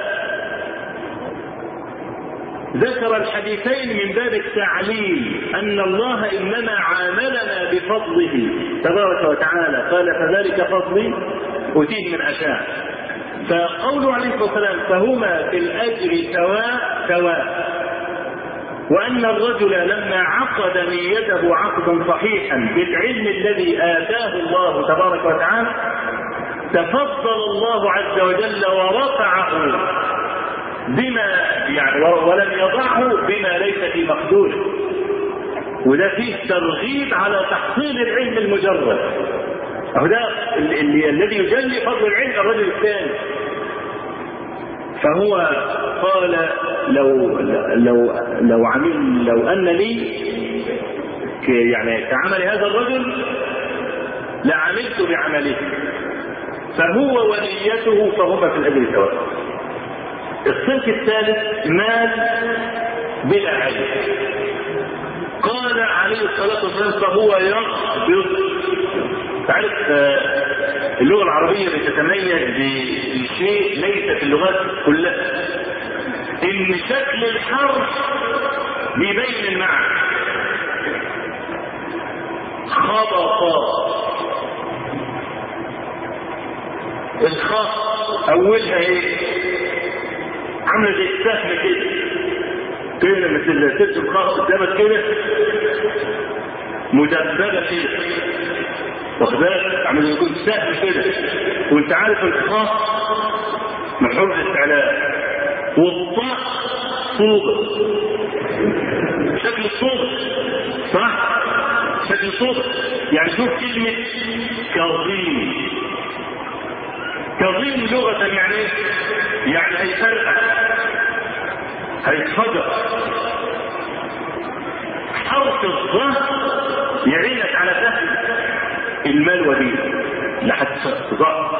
ذكر الحديثين من باب التعليل أن الله إنما عاملنا بفضله تبارك وتعالى قال فذلك فضلي أتيه من أشاء فقوله عليه الصلاة والسلام فهما في الأجر سواء سواء وأن الرجل لما عقد نيته عقدا صحيحا بالعلم الذي آتاه الله تبارك وتعالى تفضل الله عز وجل ورفعه بما يعني ولم يضعه بما ليس في مقدوره وده فيه ترغيب على تحصيل العلم المجرد أهو ده اللي الذي يجلي فضل العلم الرجل الثاني فهو قال لو لو لو عمل لو ان لي يعني كعمل هذا الرجل لعملت بعمله فهو ونيته فهما في الاجر سواء الصنف الثالث مال بلا علم قال عليه الصلاة والسلام فهو يقبض تعرف اللغة العربية بتتميز بشيء ليس في اللغات كلها ان شكل الحرف بيبين المعنى خبط الخاء اولها ايه عامله زي السهم كده كده مثل ست الخاء قدامك كده مدببه كده واخد بالك عامل زي يكون سهم كده وانت عارف الخاء محور الاستعلاء والطاء صوبة شكل الصوبة صح شكل الصوبة يعني شوف كلمة كظيم كظيم لغة يعني ايه؟ يعني هيفرقع هيتفجر حرف الظهر يعينك على فهم المال ودي لحد ظهر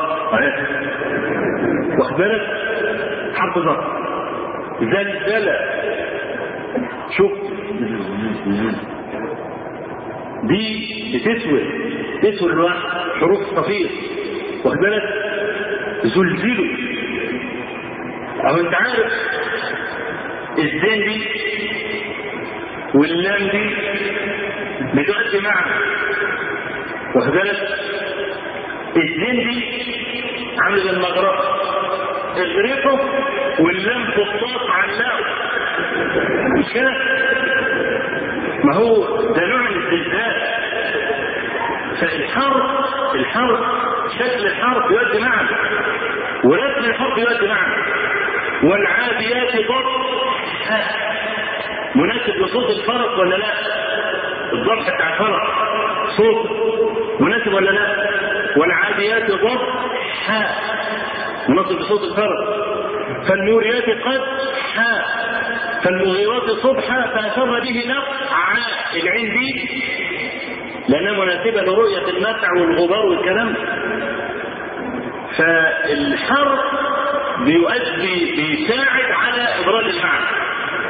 واخد بالك حرف ظهر زلزلة شوف دي بتسوي تسوي الواحد حروف صفير واخد بالك زلزلوا اهو انت عارف الزين دي واللام دي بتؤدي معنى واخد بالك الزين دي عامل المغرب اغرقه واللام في الصوت علقه مش كده؟ ما هو ده نوع من الزلزال فالحرف الحرف شكل الحرف يؤدي معنى ورسم الحرف يؤدي معنى والعاديات ضبط مناسب لصوت الفرق ولا لا؟ الضبط بتاع الفرق صوت مناسب ولا لا؟ والعاديات ضبط حاء مناسب لصوت الفرق فالنوريات قد حاء فالمغيرات صبحا فأثر به نقع عاء العين دي لأنها مناسبة لرؤية النفع والغبار والكلام فالحرف بيؤدي بيساعد على إبراز المعنى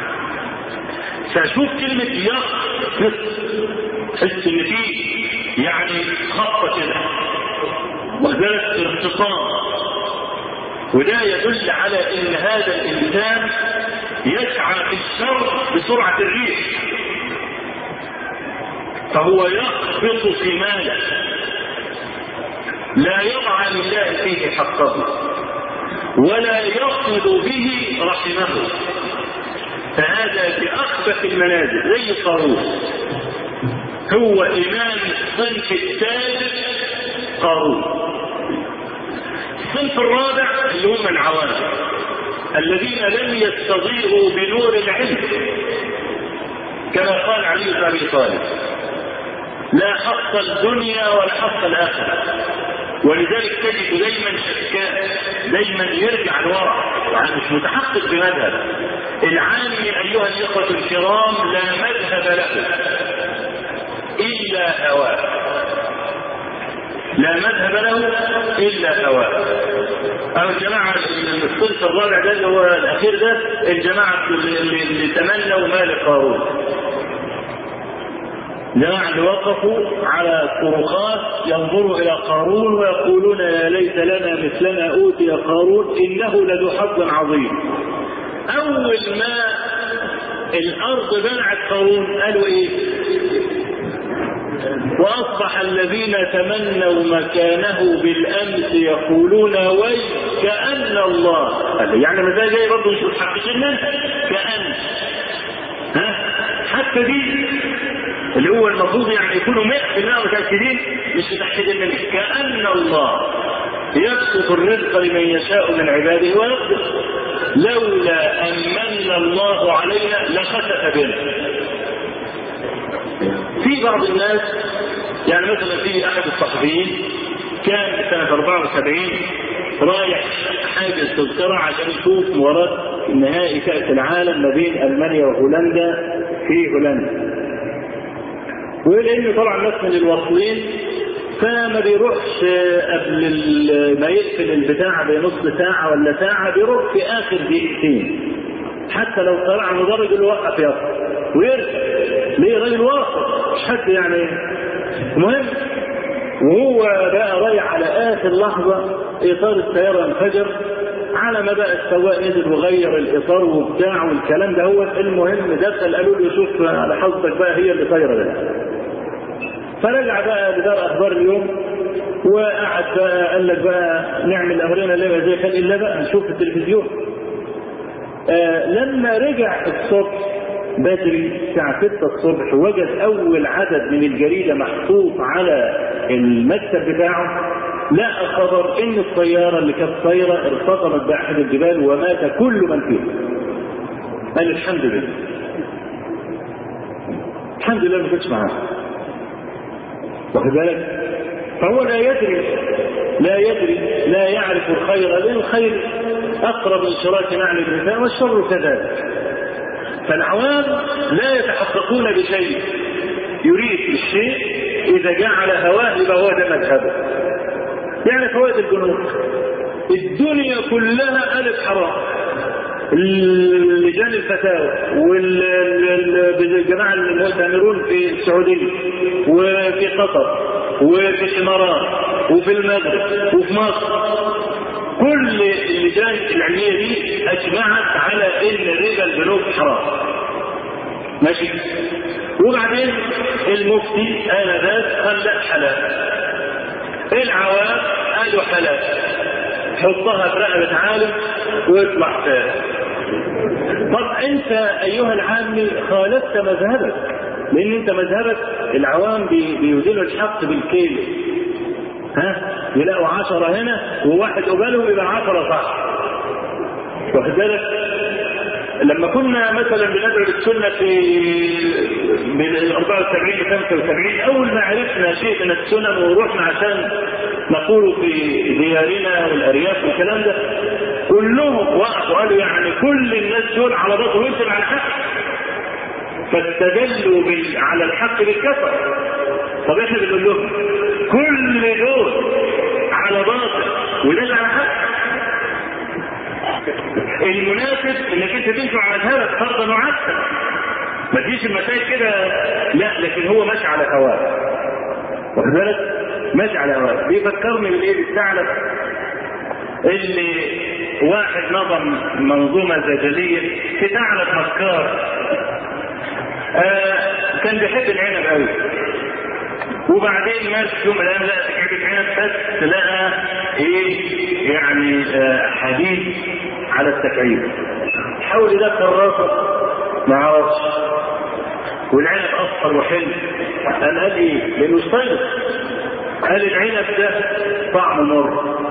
فشوف كلمة يقبض تحس ان في يعني خطة كده وذلك ارتقام وده يدل على ان هذا الانسان يسعى في الشر بسرعة الريح فهو يقبض في ماله لا يضع لله فيه حقه ولا يقبض به رحمه فهذا بأخبث المنازل زي قارون هو إمام الصنف الثالث قارون الصنف الرابع اللي هم العوام الذين لم يستضيئوا بنور العلم كما قال علي بن ابي طالب لا حق الدنيا ولا حق الاخره ولذلك تجد دايما شكاء دايما يرجع لورا يعني مش متحقق بمذهب العالم ايها الاخوه الكرام لا مذهب له الا هواه لا مذهب له الا هواه او الجماعه الصنف الرابع ده اللي هو الاخير ده الجماعه اللي, اللي تمنوا مال قارون جماعة اللي وقفوا على طرقات ينظروا إلى قارون ويقولون يا ليت لنا مثلما أوتي قارون إنه لذو حظ عظيم. أول ما الأرض بلعت قارون قالوا إيه؟ وأصبح الذين تمنوا مكانه بالأمس يقولون وي كأن الله قال يعني ما ده جاي برضه مش متحققين منه كأن ها حتى دي اللي هو المفروض يعني يكونوا 100% متأكدين مش متأكدين منه كأن الله يبسط الرزق لمن يشاء من عباده ويقدر لولا أن من الله علينا لخسف بنا في بعض الناس يعني مثلا في احد الصحفيين كان سنة 74 رايح حاجز تذكرة عشان يشوف مباراة نهائي كأس العالم ما بين ألمانيا وهولندا في هولندا. ولأنه طبعا ناس من الواصلين فما بيروحش قبل ما يقفل البتاع بنص ساعة ولا ساعة بيروح في آخر دقيقتين. حتى لو طلع مدرج اللي وقف يقف ويرجع ليه راجل واقف مش حد يعني المهم وهو بقى رايح على اخر لحظه اطار السياره انفجر على ما بقى السواق نزل وغير الاطار وبتاع والكلام ده هو المهم دخل قالوا له شوف على حظك بقى هي اللي طايره ده فرجع بقى لدار اخبار اليوم وقعد بقى قال لك بقى نعمل امرنا لما زي خلق الله بقى نشوف التلفزيون آه لما رجع الصبح بدري الساعة 6 الصبح وجد أول عدد من الجريدة محطوط على المكتب بتاعه لقى خبر إن الطيارة اللي كانت طايرة ارتطمت بأحد الجبال ومات كل من فيها. قال الحمد لله. الحمد لله ما كنتش معاه. واخد بالك؟ فهو لا يدري لا يدري لا يعرف الخير لأن الخير أقرب من شراك نعل الإنسان والشر كذلك. فالعوام لا يتحققون بشيء يريد الشيء إذا جعل هواه يبقى هو ده مذهبه. يعني فوائد البنوك الدنيا كلها ألف حرام لجان الفتاوى والجماعة المؤتمرون في السعودية وفي قطر وفي الإمارات وفي المغرب وفي مصر كل اللجان العلمية دي أجمعت على إن ربا البنوك حرام. ماشي؟ وبعدين المفتي آنذاك قال لا حلال. العوام قالوا حلال. حطها في رقبة عالم ويطلع تاني. طب أنت أيها العامي خالفت مذهبك. لأن أنت مذهبك العوام بيوزنوا الحق بالكيلو. ها يلاقوا عشرة هنا وواحد قبالهم يبقى عشرة صح واخد بالك لما كنا مثلا بندعو للسنة في من 74 ل 75 أول ما عرفنا شيء من السنن ورحنا عشان نقول في ديارنا والأرياف والكلام ده كلهم وقفوا قالوا يعني كل الناس دول على باطل وانتم على حق فاستدلوا بال... على الحق بالكفر طب احنا بنقول لهم كل دول على باطل وده على حق المناسب انك انت تمشي على مذهبك فرضا وعكسا ما تجيش المسائل كده لا لكن هو ماشي على هواه واخد بالك ماشي على هواه بيفكرني بالايه بالثعلب اللي واحد نظم منظومه زجليه في ثعلب مكار آه كان بيحب العنب قوي وبعدين ماشي يوم من الايام لقى سكعبة عنب بس لقى ايه يعني آه حديد على التكعيب حاول يدخل راسه ما عرفش والعنب اصفر وحلو قال قال ايه؟ لانه استيقظ قال العنب ده طعمه مر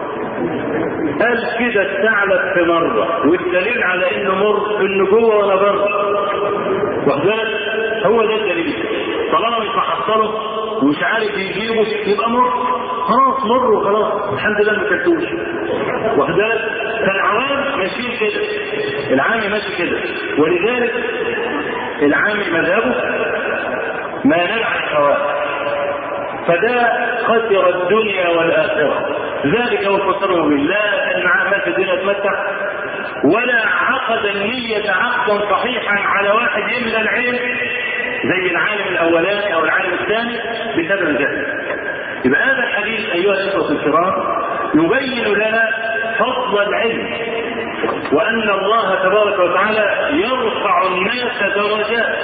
قال كده الثعلب في مرة والدليل على انه مر انه جوه ولا بره واخد هو ده الدليل طالما مش محصله ومش عارف يجيبه يبقى مر خلاص مر وخلاص الحمد لله ما كلتوش واخد بالك فالعوام ماشيين كده العامي ماشي كده ولذلك العامي مذهبه ما ينال عن الهواء فده خسر الدنيا والاخره ذلك هو فسره بالله كان معاه مال في الدنيا يتمتع ولا عقد النية عقدا صحيحا على واحد يملى العين زي العالم الاولاني او العالم الثاني بسبب ذلك يبقى هذا الحديث ايها الاخوه الكرام يبين لنا فضل العلم وان الله تبارك وتعالى يرفع الناس درجات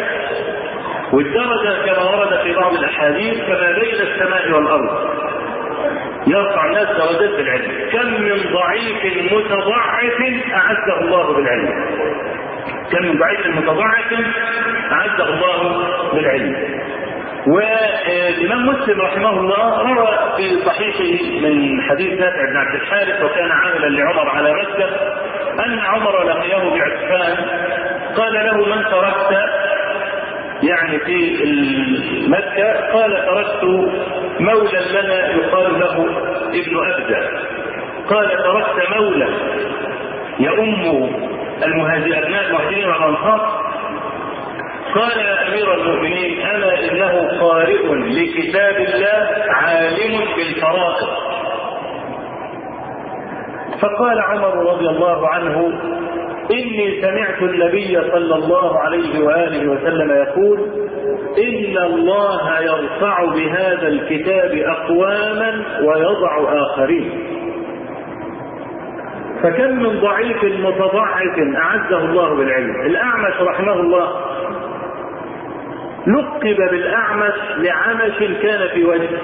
والدرجه كما ورد في بعض الاحاديث كما بين السماء والارض يرفع الناس درجات بالعلم كم من ضعيف متضعف اعزه الله بالعلم كم من ضعيف متضعف اعزه الله بالعلم والامام مسلم رحمه الله روى في صحيحه من حديث نافع بن عبد الحارث وكان عاملا لعمر على مكه ان عمر لقيه بعسفان قال له من تركت يعني في مكة قال تركت مولى لنا يقال له ابن أبدى قال تركت مولى يؤم المهاجر أبناء المهاجرين والأنصار قال يا أمير المؤمنين أنا إنه قارئ لكتاب الله عالم بالفرائض فقال عمر رضي الله عنه إني سمعت النبي صلى الله عليه وآله وسلم يقول إن الله يرفع بهذا الكتاب أقواما ويضع آخرين فكم من ضعيف متضعف أعزه الله بالعلم الأعمش رحمه الله لقب بالأعمش لعمش كان في وجهه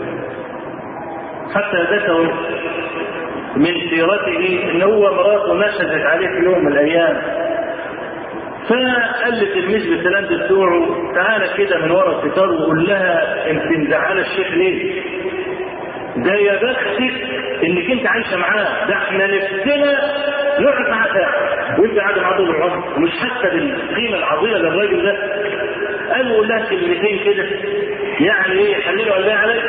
حتى ذكروا من سيرته ان هو مراته نشزت عليه في يوم من الايام فقال لتلميذ بسلامة بتوعه تعالى كده من ورا الستار وقول لها انت مزعله الشيخ ليه؟ ده يا بختك انك انت عايشه معاه ده احنا نفسنا نقعد معاه ساعه وانت قاعد معاه طول العمر ومش حاسه بالقيمه العظيمه للراجل ده قال له قول لها كلمتين كده يعني ايه يحللوا قلبها عليك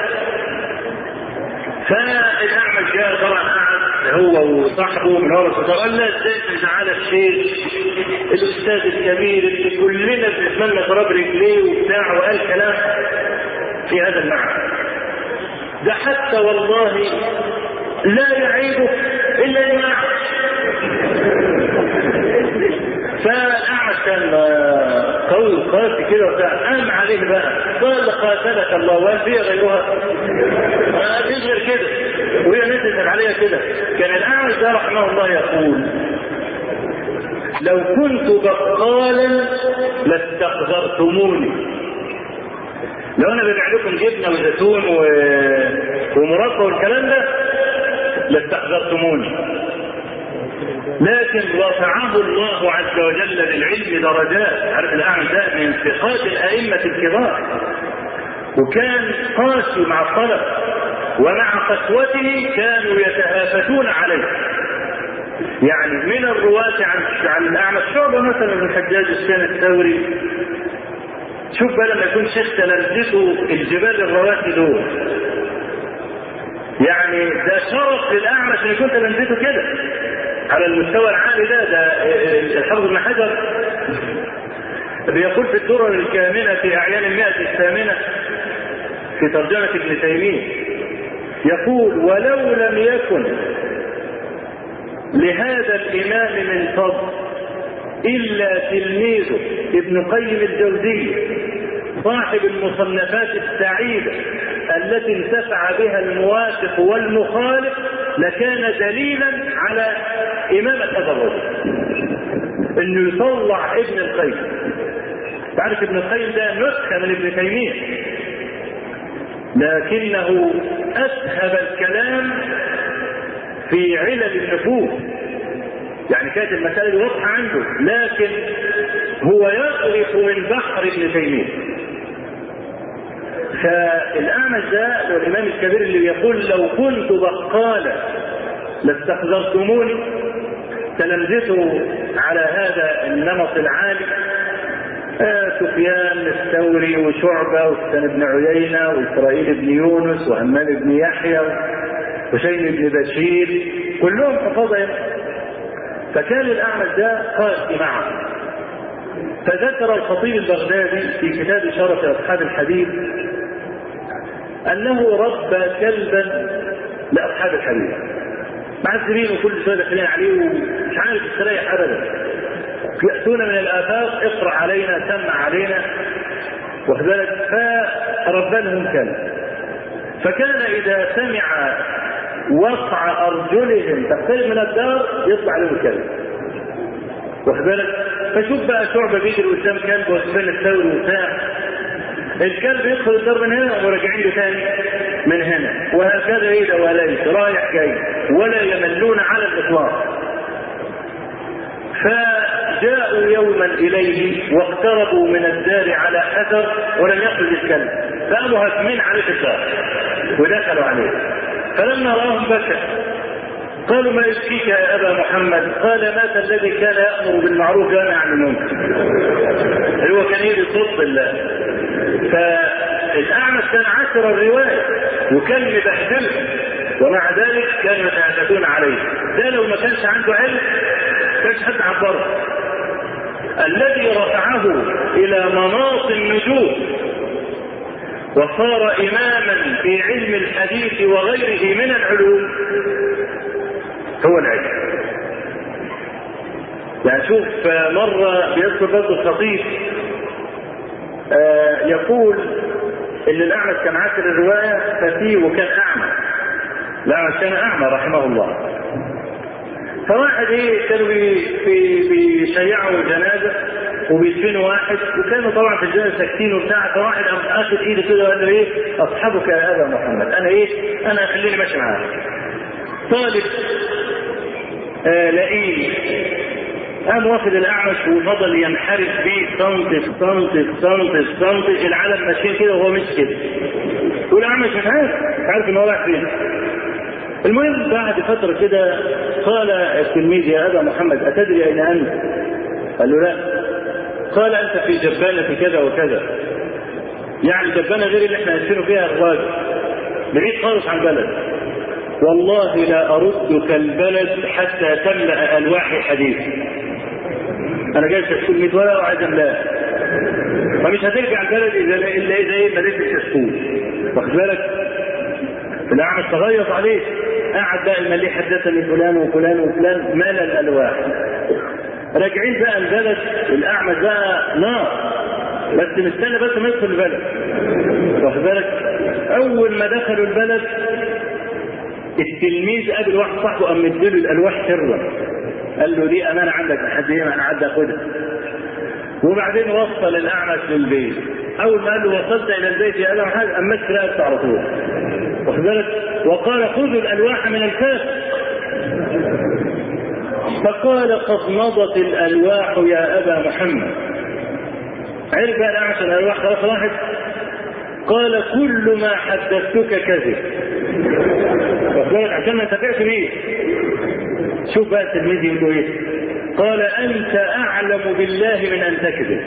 فالاعمش جاء طبعا قعد هو وصاحبه من ورا الستار قال لا ازاي تزعل الشيخ الاستاذ الكبير اللي كلنا بنتمنى تراب رجليه وبتاع وقال كلام في هذا المعنى ده حتى والله لا يعيبه الا المعنى فالأعمش كان قوي وقاسي كده وبتاع قام عليه بقى قال قاتلك الله وهل فيها غيرها؟ ما فيش غير كده وهي نزلت عليها كده كان الأعمش ده رحمه الله يقول لو كنت بقالا لاستقذرتموني لو انا ببيع لكم جبنه وزيتون و... ومربى والكلام ده لاستحضرتموني لكن رفعه الله عز وجل للعلم درجات عارف الاعمى ده من ثقات الائمه الكبار وكان قاسي مع الطلب ومع قسوته كانوا يتهافتون عليه يعني من الرواة عن عن الأعمى شعبة مثلا من الحجاج السنة الثوري شوف بقى لما يكون شيخ تلامذته الجبال الرواسي دول يعني ده شرف للأعمش ان يكون تلامذته كده على المستوى العالي ده ده الحافظ ابن حجر بيقول في الدرر الكامنة في أعيان المئة الثامنة في ترجمة ابن تيمية يقول ولو لم يكن لهذا الإمام من فضل إلا تلميذه ابن قيم الجوزية صاحب المصنفات السعيدة التي انتفع بها الموافق والمخالف لكان دليلا على إمامة هذا الرجل انه يطلع ابن القيم تعرف ابن القيم ده نسخة من ابن تيمية لكنه أسهب الكلام في علل النفوس يعني كانت المسائل واضحة عنده لكن هو يغرق من بحر ابن تيمية فالأعمش ده والإمام الكبير اللي يقول لو كنت بقالا لاستحضرتموني تلمذته على هذا النمط العالي آه سفيان الثوري وشعبة وسفيان بن عيينة وإسرائيل بن يونس وهمام بن يحيى وحسين بن بشير كلهم حفظهم فكان الأعمش ده قائد معه فذكر الخطيب البغدادي في كتاب شرف أصحاب الحديث أنه ربى كلبا لأصحاب الحديث معذبين وكل شويه داخلين عليه ومش عارف يستريح ابدا ياتون من الافاق اقرا علينا سمع علينا واخد بالك فربى لهم كلب فكان اذا سمع وقع ارجلهم تقترب من الدار يطلع له الكلب واخد بالك فشوف بقى شعبه بيجري قدام كلب وسفيان الثوري وبتاع الكلب يدخل الدار من هنا وراجعين له تاني من هنا وهكذا ايه ده وليس رايح جاي ولا يملون على الاطلاق فجاءوا يوما اليه واقتربوا من الدار على حذر ولم يخرج الكلب فقاموا هاكمين عليه في الدار ودخلوا عليه فلما راهم بكى قالوا ما يبكيك يا ابا محمد قال مات الذي كان يامر بالمعروف وينهى عن المنكر هو كان يجي صوت الله فالاعمش كان عاشر الروايه وكان مبهدله ومع ذلك كانوا يتهافون عليه ده لو ما كانش عنده علم كانش حد عبره الذي رفعه الى مناص النجوم وصار اماما في علم الحديث وغيره من العلوم هو العلم يعني شوف مرة بيذكر برضه الخطيب آه يقول ان الاعمش كان عاشر الرواية فتيه وكان اعمى الاعمش كان اعمى رحمه الله فواحد ايه كانوا بي بيشيعوا جنازة وبيدفنوا واحد وكانوا طبعا في الجنازة ساكتين وبتاع فواحد قام اخذ ايده كده وقال له ايه اصحابك يا ابا محمد انا ايه انا خليني ماشي معاك طالب آه لئيم قام واخد الاعمش وفضل ينحرف بيه سنتي سنتي سنتي سنتي العالم ماشيين كده وهو مش كده والاعمش مش عارف مش عارف ان هو رايح فين المهم بعد فترة كده قال التلميذ يا أبا محمد أتدري أين أنت؟ قال له لا قال أنت في جبانة كذا وكذا يعني جبانة غير اللي احنا نسير فيها الراجل بعيد خالص عن البلد والله لا أردك البلد حتى تملأ ألواحي حديث أنا جاي كشكول 100 ورقة وعايز أملاها فمش هترجع البلد إذا إلا إذا إيه مليت الكشكول واخد بالك؟ الأعمش تغيظ عليه قعد بقى الملي حدثني فلان وفلان وفلان مال الألواح راجعين بقى البلد الأعمش بقى نار بس مستني بس ما يدخل البلد واخد بالك؟ أول ما دخلوا البلد التلميذ قابل واحد صاحبه قام مديله الالواح سرا قال له دي امانه عندك لحد ايه انا عدى اخدها وبعدين وصل الاعمش للبيت اول ما قال له وصلت الى البيت يا ابا محمد قام ماسك رقبته على طول واخد بالك وقال خذوا الالواح من الكاس فقال قد مضت الالواح يا ابا محمد عرف بقى الاعمش الالواح خلاص راحت قال كل ما حدثتك كذب واخبرك عشان ما انتفعش بيه شوف بقى التلميذ يقول له ايه قال انت اعلم بالله من ان تكذب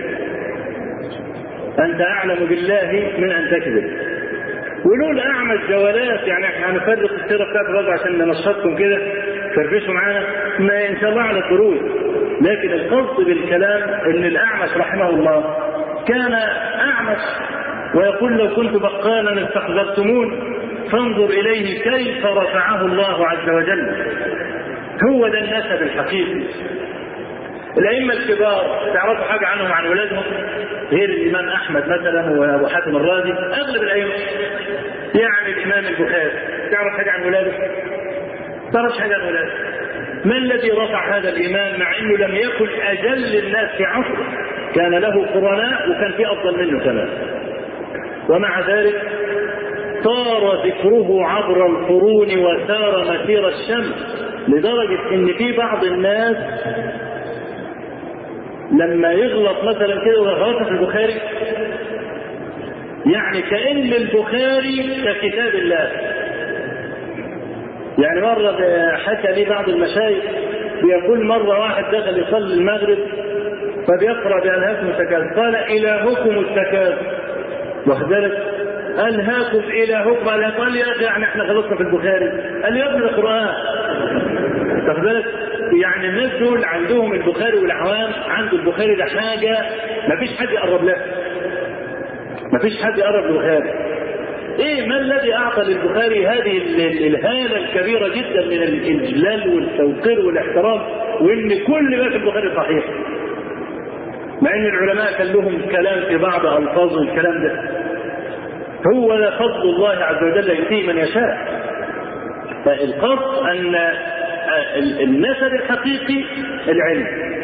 انت اعلم بالله من ان تكذب ولولا اعمى جولات يعني احنا هنفرق السيره بتاعت الرجل عشان ننشطكم كده فرفشوا معانا ما ان شاء الله على الخروج لكن القصد بالكلام ان الاعمش رحمه الله كان اعمش ويقول لو كنت بقالا استحضرتمون فانظر اليه كيف رفعه الله عز وجل هو ده النسب الحقيقي الأئمة الكبار تعرفوا حاجة عنهم عن ولادهم غير الإمام أحمد مثلا وأبو حاتم الرازي أغلب الأئمة يعني الإمام البخاري تعرف حاجة عن ولاده؟ تعرفش حاجة عن ولاده ما الذي رفع هذا الإمام مع أنه لم يكن أجل الناس في عصره كان له قرناء وكان في أفضل منه كمان ومع ذلك طار ذكره عبر القرون وسار مسير الشمس لدرجة ان في بعض الناس لما يغلط مثلا كده ويغلط في البخاري يعني كأن البخاري ككتاب الله يعني مرة حكى لي بعض المشايخ بيقول مرة واحد دخل يصلي المغرب فبيقرأ بألهاكم التكاثر قال إلهكم التكاثر واخد بالك ألهاكم إلهكم قال قال يا أخي يعني احنا خلصنا في البخاري قال يا ابن القرآن واخد بالك يعني الناس دول عندهم البخاري والعوام عنده البخاري ده حاجة ما فيش حد يقرب لها ما فيش حد يقرب للبخاري ايه ما الذي اعطى للبخاري هذه الهالة الكبيرة جدا من الاجلال والتوقير والاحترام وان كل ما في البخاري صحيح مع ان العلماء كان لهم كلام في بعض الفاظ الكلام ده هو ده فضل الله عز وجل يؤتيه من يشاء فالقصد ان النسب الحقيقي العلم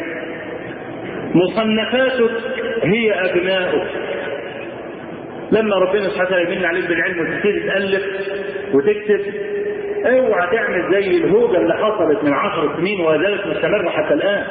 مصنفاتك هي ابناؤك لما ربنا سبحانه وتعالى يمن عليك بالعلم وتبتدي تالف وتكتب اوعى تعمل زي الهوجه اللي حصلت من عشر سنين وذلك مستمره حتى الان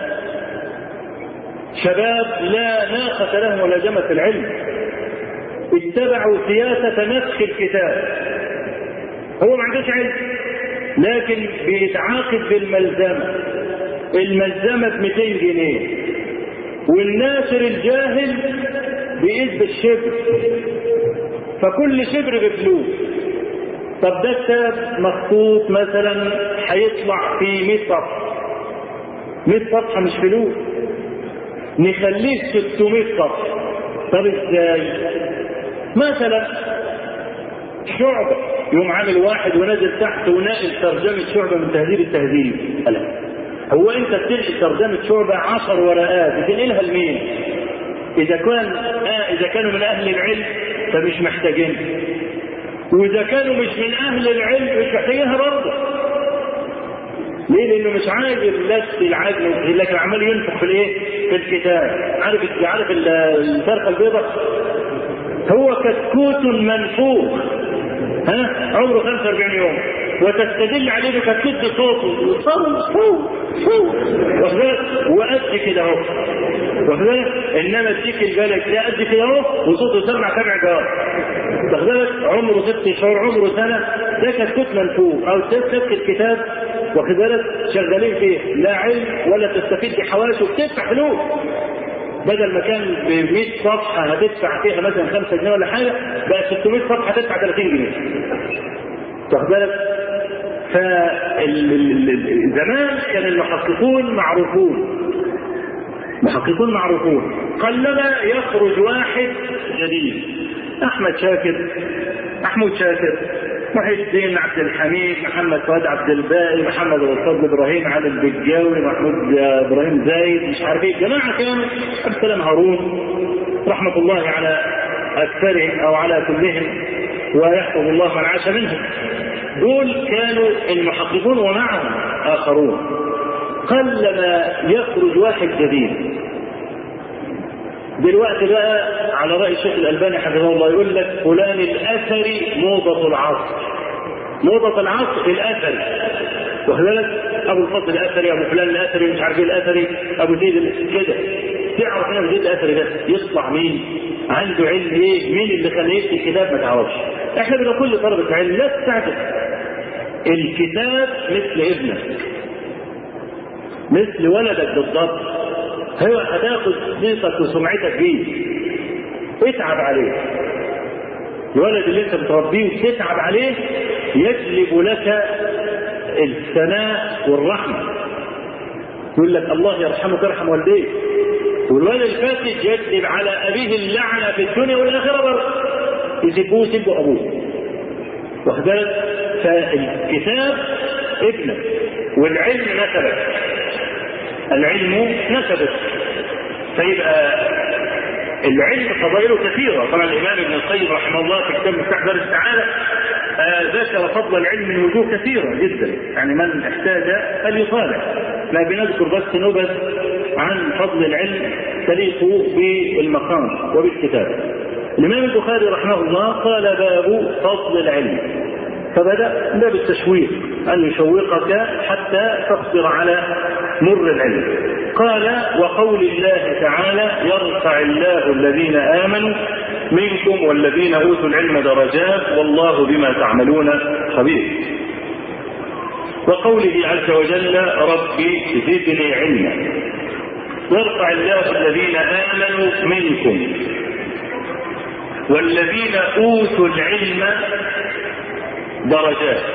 شباب لا ناقة لهم ولا جمة العلم اتبعوا سياسة نسخ الكتاب هو ما عندوش علم لكن بيتعاقد بالملزمة الملزمة ب 200 جنيه والناشر الجاهل بيقيس بالشبر فكل شبر بفلوس طب ده كتاب مخطوط مثلا هيطلع في 100 صفحة 100 صفحة مش فلوس نخليه 600 صفحة طب ازاي؟ مثلا شعبة يوم عامل واحد ونازل تحت وناقل ترجمة شعبة من تهذيب التهذيب ألا هو أنت بتنقل ترجمة شعبة عشر ورقات بتنقلها لمين؟ إذا كان آه إذا كانوا من أهل العلم فمش محتاجين وإذا كانوا مش من أهل العلم مش محتاجينها برضه ليه؟ لأنه مش عايز اللبس العاجل لكن عمال ينفخ في الإيه؟ في الكتاب عارف عارف الفرخة البيضاء هو كتكوت منفوخ ها عمره 45 يوم وتستدل عليه بكتكوت بصوته صوت صوت صوت وقد كده اهو واخد بالك انما الديك البلد ده قد كده اهو وصوته سمع سبع جار واخد بالك عمره ست شهور عمره سنه ده كتكوت منفوخ او تمسك الكتاب واخد بالك شغالين فيه لا علم ولا تستفيد بحواسه وبتدفع فلوس بدل ما كان ب 100 صفحه هتدفع فيها مثلا 5 جنيه ولا حاجه بقى 600 صفحه هتدفع 30 جنيه. واخد بالك؟ فزمان كان المحققون معروفون محققون معروفون قلما يخرج واحد جديد احمد شاكر محمود شاكر محي الدين عبد الحميد محمد فؤاد عبد الباقي محمد الفضل ابراهيم علي البجاوي محمود ابراهيم زايد مش عارف ايه جماعه كانوا عبد السلام هارون رحمه الله على اكثرهم او على كلهم ويحفظ الله من عاش منهم دول كانوا المحققون ومعهم اخرون قلما يخرج واحد جديد دلوقتي بقى على رأي الشيخ الألباني حفظه الله يقول لك فلان الأثري موضة العصر موضة العصر الأثري واخد بالك أبو الفضل الأثري أبو فلان الأثري مش عارف إيه الأثري أبو زيد كده تعرف هنا أبو زيد الأثري ده يطلع مين؟ عنده علم إيه؟ مين اللي خليه يكتب الكتاب ما تعرفش إحنا بنقول لطلبة علم لا تستعجل الكتاب مثل ابنك مثل ولدك بالضبط هو هتاخد صيتك وسمعتك بيه اتعب عليه الولد اللي انت بتربيه وتتعب عليه يجلب لك الثناء والرحمه يقول لك الله يرحمك ارحم والديك والولد الفاسد يجلب على ابيه اللعنه في الدنيا والاخره برضه يسبوه يسبوا ابوه واخد بالك فالكتاب ابنك والعلم نسبك العلم نسبه فيبقى العلم فضائله كثيرة طبعا الإمام ابن القيم رحمه الله في كتاب مفتاح دار السعادة آه ذكر فضل العلم من وجوه كثيرة جدا يعني من احتاج فليطالع لا بنذكر بس نبذ عن فضل العلم تليق بالمقام وبالكتاب الإمام البخاري رحمه الله قال باب فضل العلم فبدأ باب التشويق أن يشوقك حتى تصبر على مر العلم قال وقول الله تعالى يرفع الله الذين آمنوا منكم والذين أوتوا العلم درجات والله بما تعملون خبير وقوله عز وجل ربي زدني علما يرفع الله الذين آمنوا منكم والذين أوتوا العلم درجات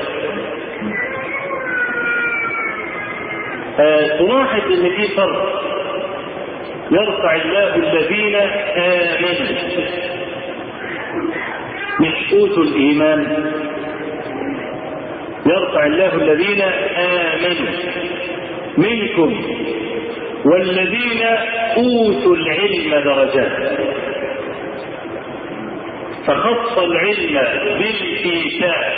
تلاحظ ان في فرق يرفع الله الذين امنوا مش اوتوا الايمان يرفع الله الذين امنوا منكم والذين اوتوا العلم درجات فخص العلم بالايتاء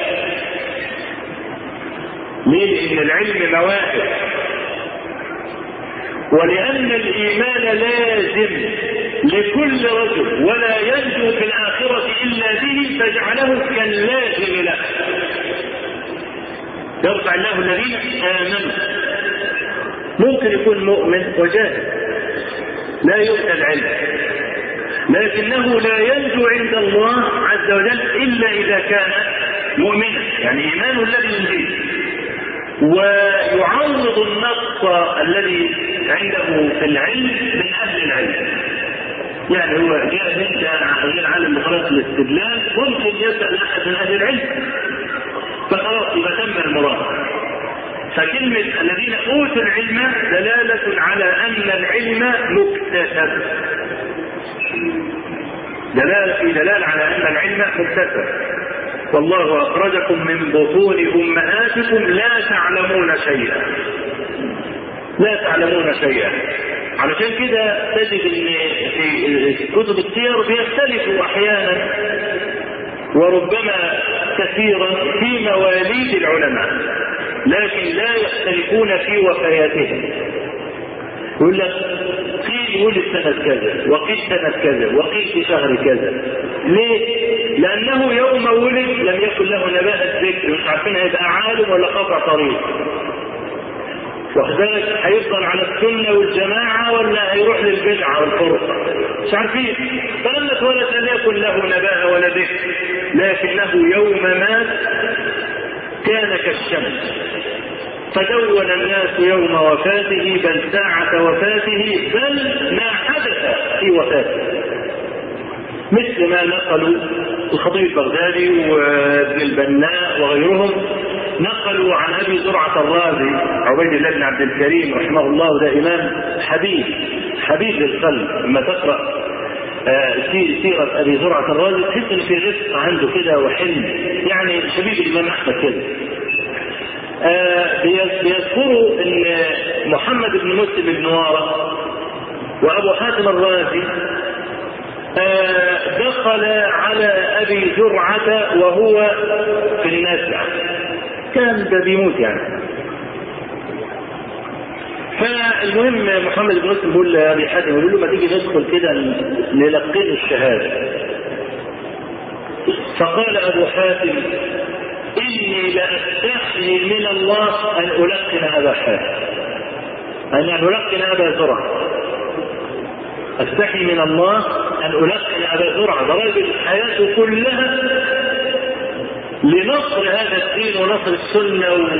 ليه؟ لان العلم مواهب ولأن الإيمان لازم لكل رجل ولا ينجو في الآخرة إلا به فجعله كاللازم له يرفع الله الذين آمنوا ممكن يكون مؤمن وجاهل لا يؤتى العلم لكنه لا ينجو عند الله عز وجل إلا إذا كان مؤمنا يعني إيمانه الذي ينجيه ويعوض النقص الذي عنده في العلم من اهل العلم. يعني هو جاهل غير عالم بطريقه الاستدلال ممكن يسال احد من اهل العلم. فخلاص يبقى تم المراد. فكلمة الذين أوتوا العلم دلالة على أن العلم مكتسب. دلالة في دلالة على أن العلم مكتسب. والله أخرجكم من بطون أمهاتكم لا تعلمون شيئا لا تعلمون شيئا علشان كده تجد ان في كتب السير بيختلفوا احيانا وربما كثيرا في مواليد العلماء لكن لا يختلفون في وفياتهم يقول لك قيل ولد سنة كذا وقيل سنة كذا وقيل في شهر كذا ليه؟ لأنه يوم ولد لم يكن له نباء الذكر مش عارفين هيبقى عالم ولا قطع طريق وكذلك هيفضل على السنة والجماعة ولا هيروح للبدعة والفرقة مش عارفين فلما اتولد لم يكن له نباء ولا ذكر لكنه يوم مات كان كالشمس فدون الناس يوم وفاته بل ساعة وفاته بل ما حدث في وفاته مثل ما نقلوا الخطيب البغدادي وابن البناء وغيرهم نقلوا عن ابي زرعه الرازي عبيد الله بن عبد الكريم رحمه الله ده امام حبيب حبيب للقلب لما تقرا سيرة أبي زرعة الرازي تحس إن في رزق عنده كده وحلم يعني شبيب الإمام أحمد كده بيذكروا ان محمد بن مسلم بن وارة وابو حاتم الرازي دخل على ابي زرعة وهو في النزع كان ده بيموت يعني فالمهم محمد بن مسلم بيقول لابي حاتم يقول له ما تيجي ندخل كده نلقيه الشهاده فقال ابو حاتم إني لأستحي من الله أن ألقن أبا حاتم أن ألقن أبا زرعة أستحي من الله أن ألقن أبا زرعة ده راجل حياته كلها لنصر هذا الدين ونصر السنة و...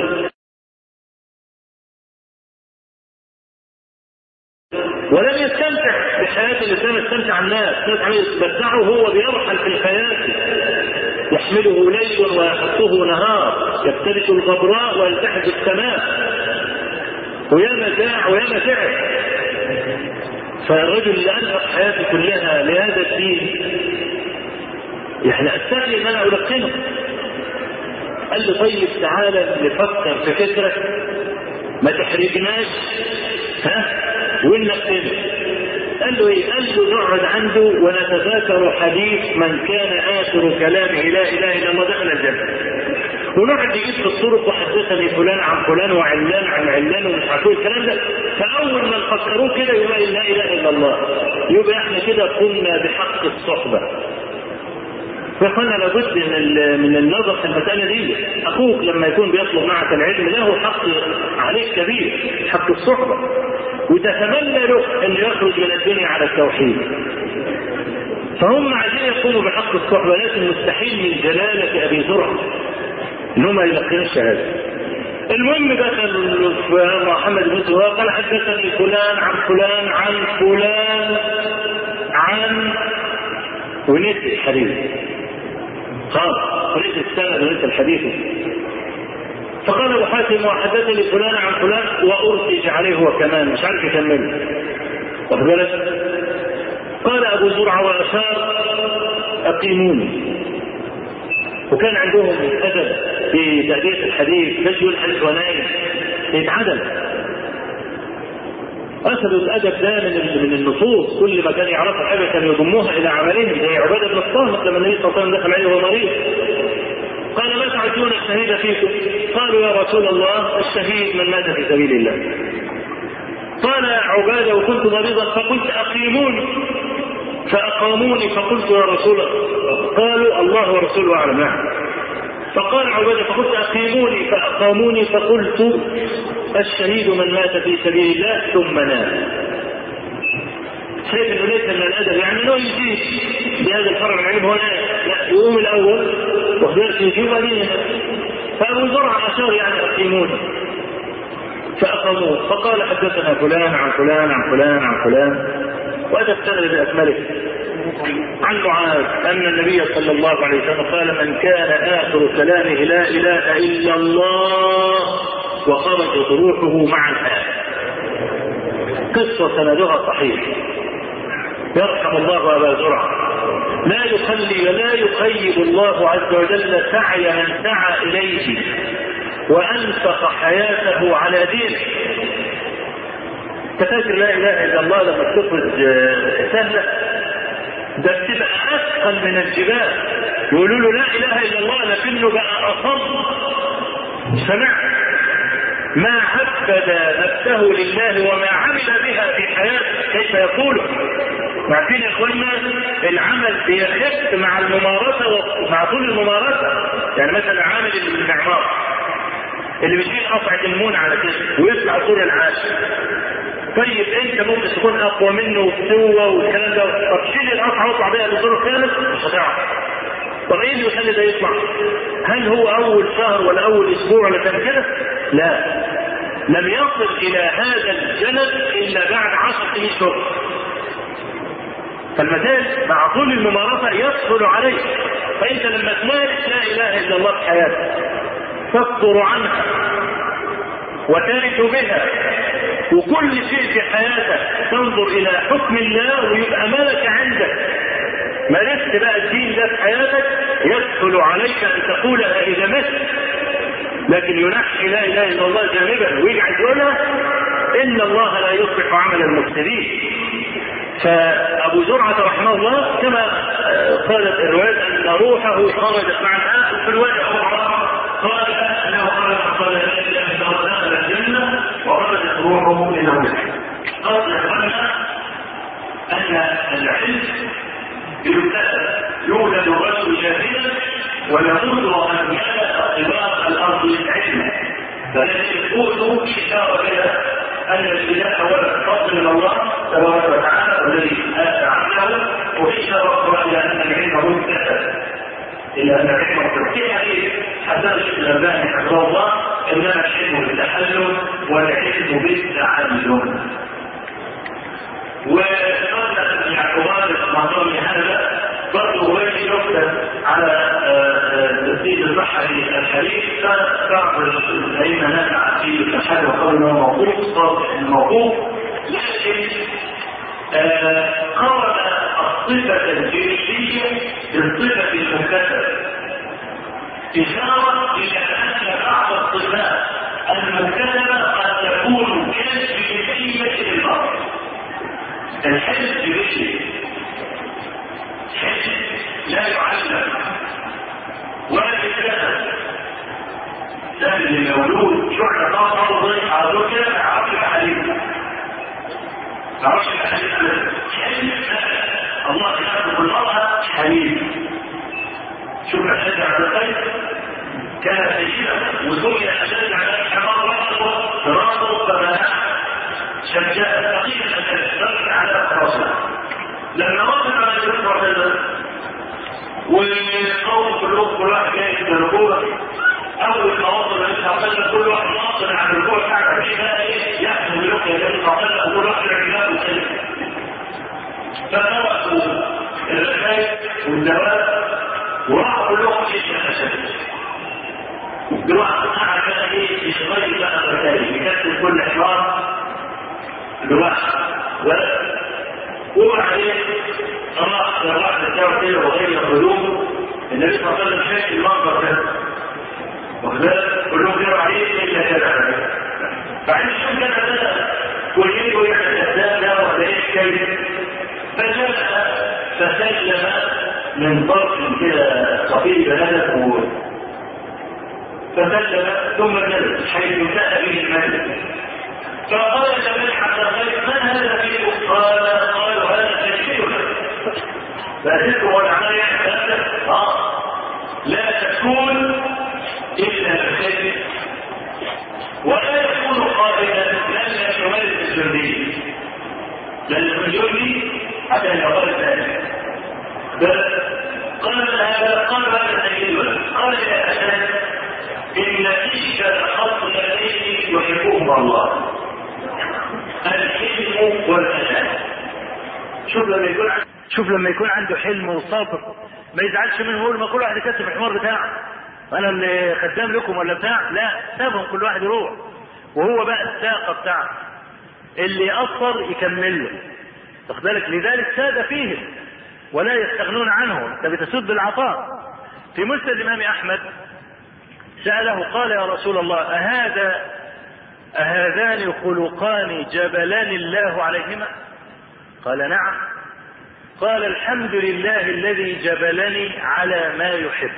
ولم يستمتع بحياة الإسلام استمتع الناس الناس يتمتعوا هو بيرحل في الحياة يحمله ليل ويحطه نهار يفترس الغبراء ويلتحف السماء وياما جاع وياما تعب فالرجل اللي انفق حياته كلها لهذا الدين يعني استحي ان انا القنه قال لي طيب تعالى نفكر في فكره ما تحرجناش ها وانك كده قال له ايه؟ قال له نقعد عنده ونتذاكر حديث من كان اخر كلامه لا اله الا الله دخل الجنه. ونقعد نجيب في الطرق وحدثني فلان عن فلان وعلان عن علان ومش عارف ايه الكلام ده فاول ما نفكروه كده يبقى لا اله الا الله يبقى احنا كده قمنا بحق الصحبه فقلنا لابد من من النظر في المسألة دي أخوك لما يكون بيطلب معك العلم له حق عليك كبير حق الصحبة وتتمنى له أن يخرج من الدنيا على التوحيد فهم عايزين يقوموا بحق الصحبة لكن مستحيل من جلالة أبي زرعة إن هم يلقين الشهادة المهم دخل محمد بن سواه قال حدثني فلان عن فلان عن فلان عن ونسي الحديث قال وليس السند وليس الحديث فقال ابو حاتم وحدثني فلان عن فلان وارتج عليه هو كمان مش عارف يكمله واخد بالك قال ابو زرعه واشار اقيموني وكان عندهم ادب في تاديه الحديث مش يقول الحديث ونايم يتعدل اخذوا الادب ده من من النصوص كل ما كان يعرفوا حاجه كان يضموها الى عملهم زي عباده بن الصامت لما النبي صلى الله عليه وسلم دخل عليه وهو مريض قال ما تعدون الشهيد فيكم؟ قالوا يا رسول الله الشهيد من مات في سبيل الله. قال عباده وكنت مريضا فقلت اقيموني فاقاموني فقلت يا رسول الله قالوا الله ورسوله اعلم نعم. فقال عبادة فقلت أقيموني فأقاموني فقلت الشهيد من مات في سبيل الله ثم نام شايف انه ليس من الادب يعني انه يجيب بهذا الفرع العلم هو لا يقوم الاول وخلاص يجيب بعدين فابو زرع اشار يعني اقيموني فاقاموه فقال حدثنا فلان عن فلان عن فلان عن فلان واتى السند باكمله عن معاذ أن النبي صلى الله عليه وسلم قال من كان آخر كلامه لا إله إلا الله وخرجت روحه مع الآية قصة سندها صحيح يرحم الله أبا زرعة لا يخلي ولا يخيب الله عز وجل سعي من سعى إليه وأنفق حياته على دينه تفكر لا إله إلا الله لما تخرج سهلة ده بتبقى اثقل من الجبال يقولوا له لا اله الا الله لكنه بقى اصم سمع ما عبد نفسه لله وما عمل بها في حياته كيف يقول عارفين يا اخوانا العمل بيخف مع الممارسه ومع طول الممارسه يعني مثلا عامل المعمار اللي بيشيل قطعه المون على كده ويطلع طول العاشر طيب انت ممكن تكون اقوى منه وبسوة والكلام ده طب شيل القطعه واطلع بيها للدور الخامس مش هتعرف طب ايه اللي يخلي ده يطلع؟ هل هو اول شهر ولا اول اسبوع ولا كان كده؟ لا لم يصل الى هذا الجلد الا بعد عشر سنين شغل فالمثال مع طول الممارسه يسهل عليك فانت لما تمارس لا اله الا الله في حياتك تكفر عنها وترث بها وكل شيء في حياتك تنظر الى حكم الله ويبقى ملك عندك مارست بقى الدين ده في حياتك يسهل عليك ان تقولها اذا مت لكن ينحي لا اله الا الله جانبا ويجعل يقولها ان الله لا يصلح عمل المفسدين فابو زرعه رحمه الله كما قالت الروايات ان روحه خرجت مع الآن في الوادي الاخرى قال انه قال قال لا اله الا الله دخل الجنه وخرجت روحه من النار قال ان العلم يبتدأ يولد الرجل جاهلا ويموت وقد ملأ طباق الارض علما فالذي يقول اشاره الى ان الاله هو فضل من الله تبارك وتعالى والذي اتى عنه واشاره الى ان العلم مبتدأ الى ان العلم مبتدأ في حديث حدث الشيخ الالباني حفظه الله انما العلم بالتحلم والعلم بالتعلم وقبل ان يعتبر مقام هذا برضه هو يكتب على تسديد البحري الحديث فبعض الائمه نزع في الاشهاد وقال انه موقوف صادق الموقوف لكن قرن الصفه الجنسيه بالصفه المكتسبه اشاره الى ان بعض الصفات المكتسبه قد تكون كالجنسيه الحلم بشيء حلم لا يعلم ولا يتكلم سهل مولود شعر طاقة ضيق على ذكر ما يعرفش الحديث ما يعرفش الحديث حلم الله يخلق المرأة حليم شوف الحج عبد القيس كان سيدا وسمي الحجاج على الحمار راسه راسه فما شجاع ثقيل الحجاج على راسه لما وصل على النبي صلى الله عليه وسلم والقوم كلهم كل واحد جاي في الركوع اول ما وصل النبي صلى الله عليه وسلم كل واحد ناصر على الركوع قاعد في بقى ايه يحمل بلقيا النبي صلى الله عليه وسلم كل واحد رجلاه وسلم فتركوا الخير والدواب وراحوا كلهم في الاسد دلوقتي قاعد بقى ايه يشغل بقى الرسائل يكتب كل حوار دلوقتي وبعدين راح راح الكافر وغير قلوب النبي صلى الله عليه وسلم شاف المنظر ده وكذلك كلهم جروا عليه الا كذا بعدين شوف كذا ده كل يوم يعمل الاسباب ده ولا ايش كيف فجاء فسلم من طرف كده صفي بلده فسلم ثم جلس حيث جاء به الملك فقال لمن حتى غير من هذا فيه قال قالوا هذا تشكيل فأجلت هو العمل يعني اه لا تكون إلا بخير ولا يكون قائلا لن يمارس الجندي لن الجندي حتى يقال ذلك بل قال هذا قال هذا تجد قال يا أسد إن فيك خصلتين يحبهما الله الحلم والأسد شوف لما يكون شوف لما يكون عنده حلم وصبر ما يزعلش منه يقول ما كل واحد يكتب الحمار بتاعه انا اللي خدام لكم ولا بتاع لا سابهم كل واحد يروح وهو بقى الساقه بتاعه اللي يأثر يكمل له واخد بالك لذلك ساد فيهم ولا يستغنون عنه انت بتسد العطاء في مسند الامام احمد سأله قال يا رسول الله أهذا أهذان خلقان جبلان الله عليهما قال نعم قال الحمد لله الذي جبلني على ما يحب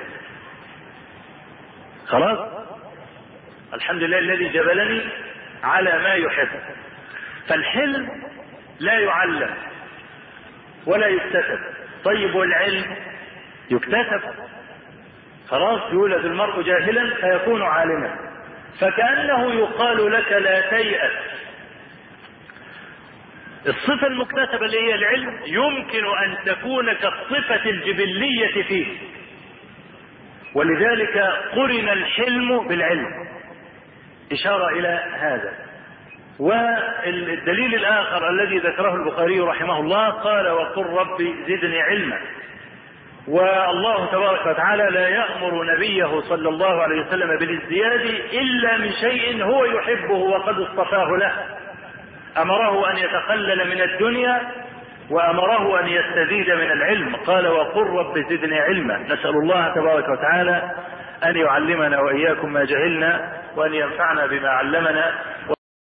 خلاص الحمد لله الذي جبلني على ما يحب فالحلم لا يعلم ولا يكتسب طيب والعلم يكتسب خلاص يولد المرء جاهلا فيكون عالما فكأنه يقال لك لا تيأس الصفة المكتسبة اللي هي العلم يمكن أن تكون كالصفة الجبلية فيه ولذلك قرن الحلم بالعلم إشارة إلى هذا والدليل الآخر الذي ذكره البخاري رحمه الله قال وقل رب زدني علما والله تبارك وتعالى لا يأمر نبيه صلى الله عليه وسلم بالازدياد إلا من شيء هو يحبه وقد اصطفاه له أمره أن يتقلل من الدنيا وأمره أن يستزيد من العلم قال وقل رب زدني علما نسأل الله تبارك وتعالى أن يعلمنا وإياكم ما جهلنا وأن ينفعنا بما علمنا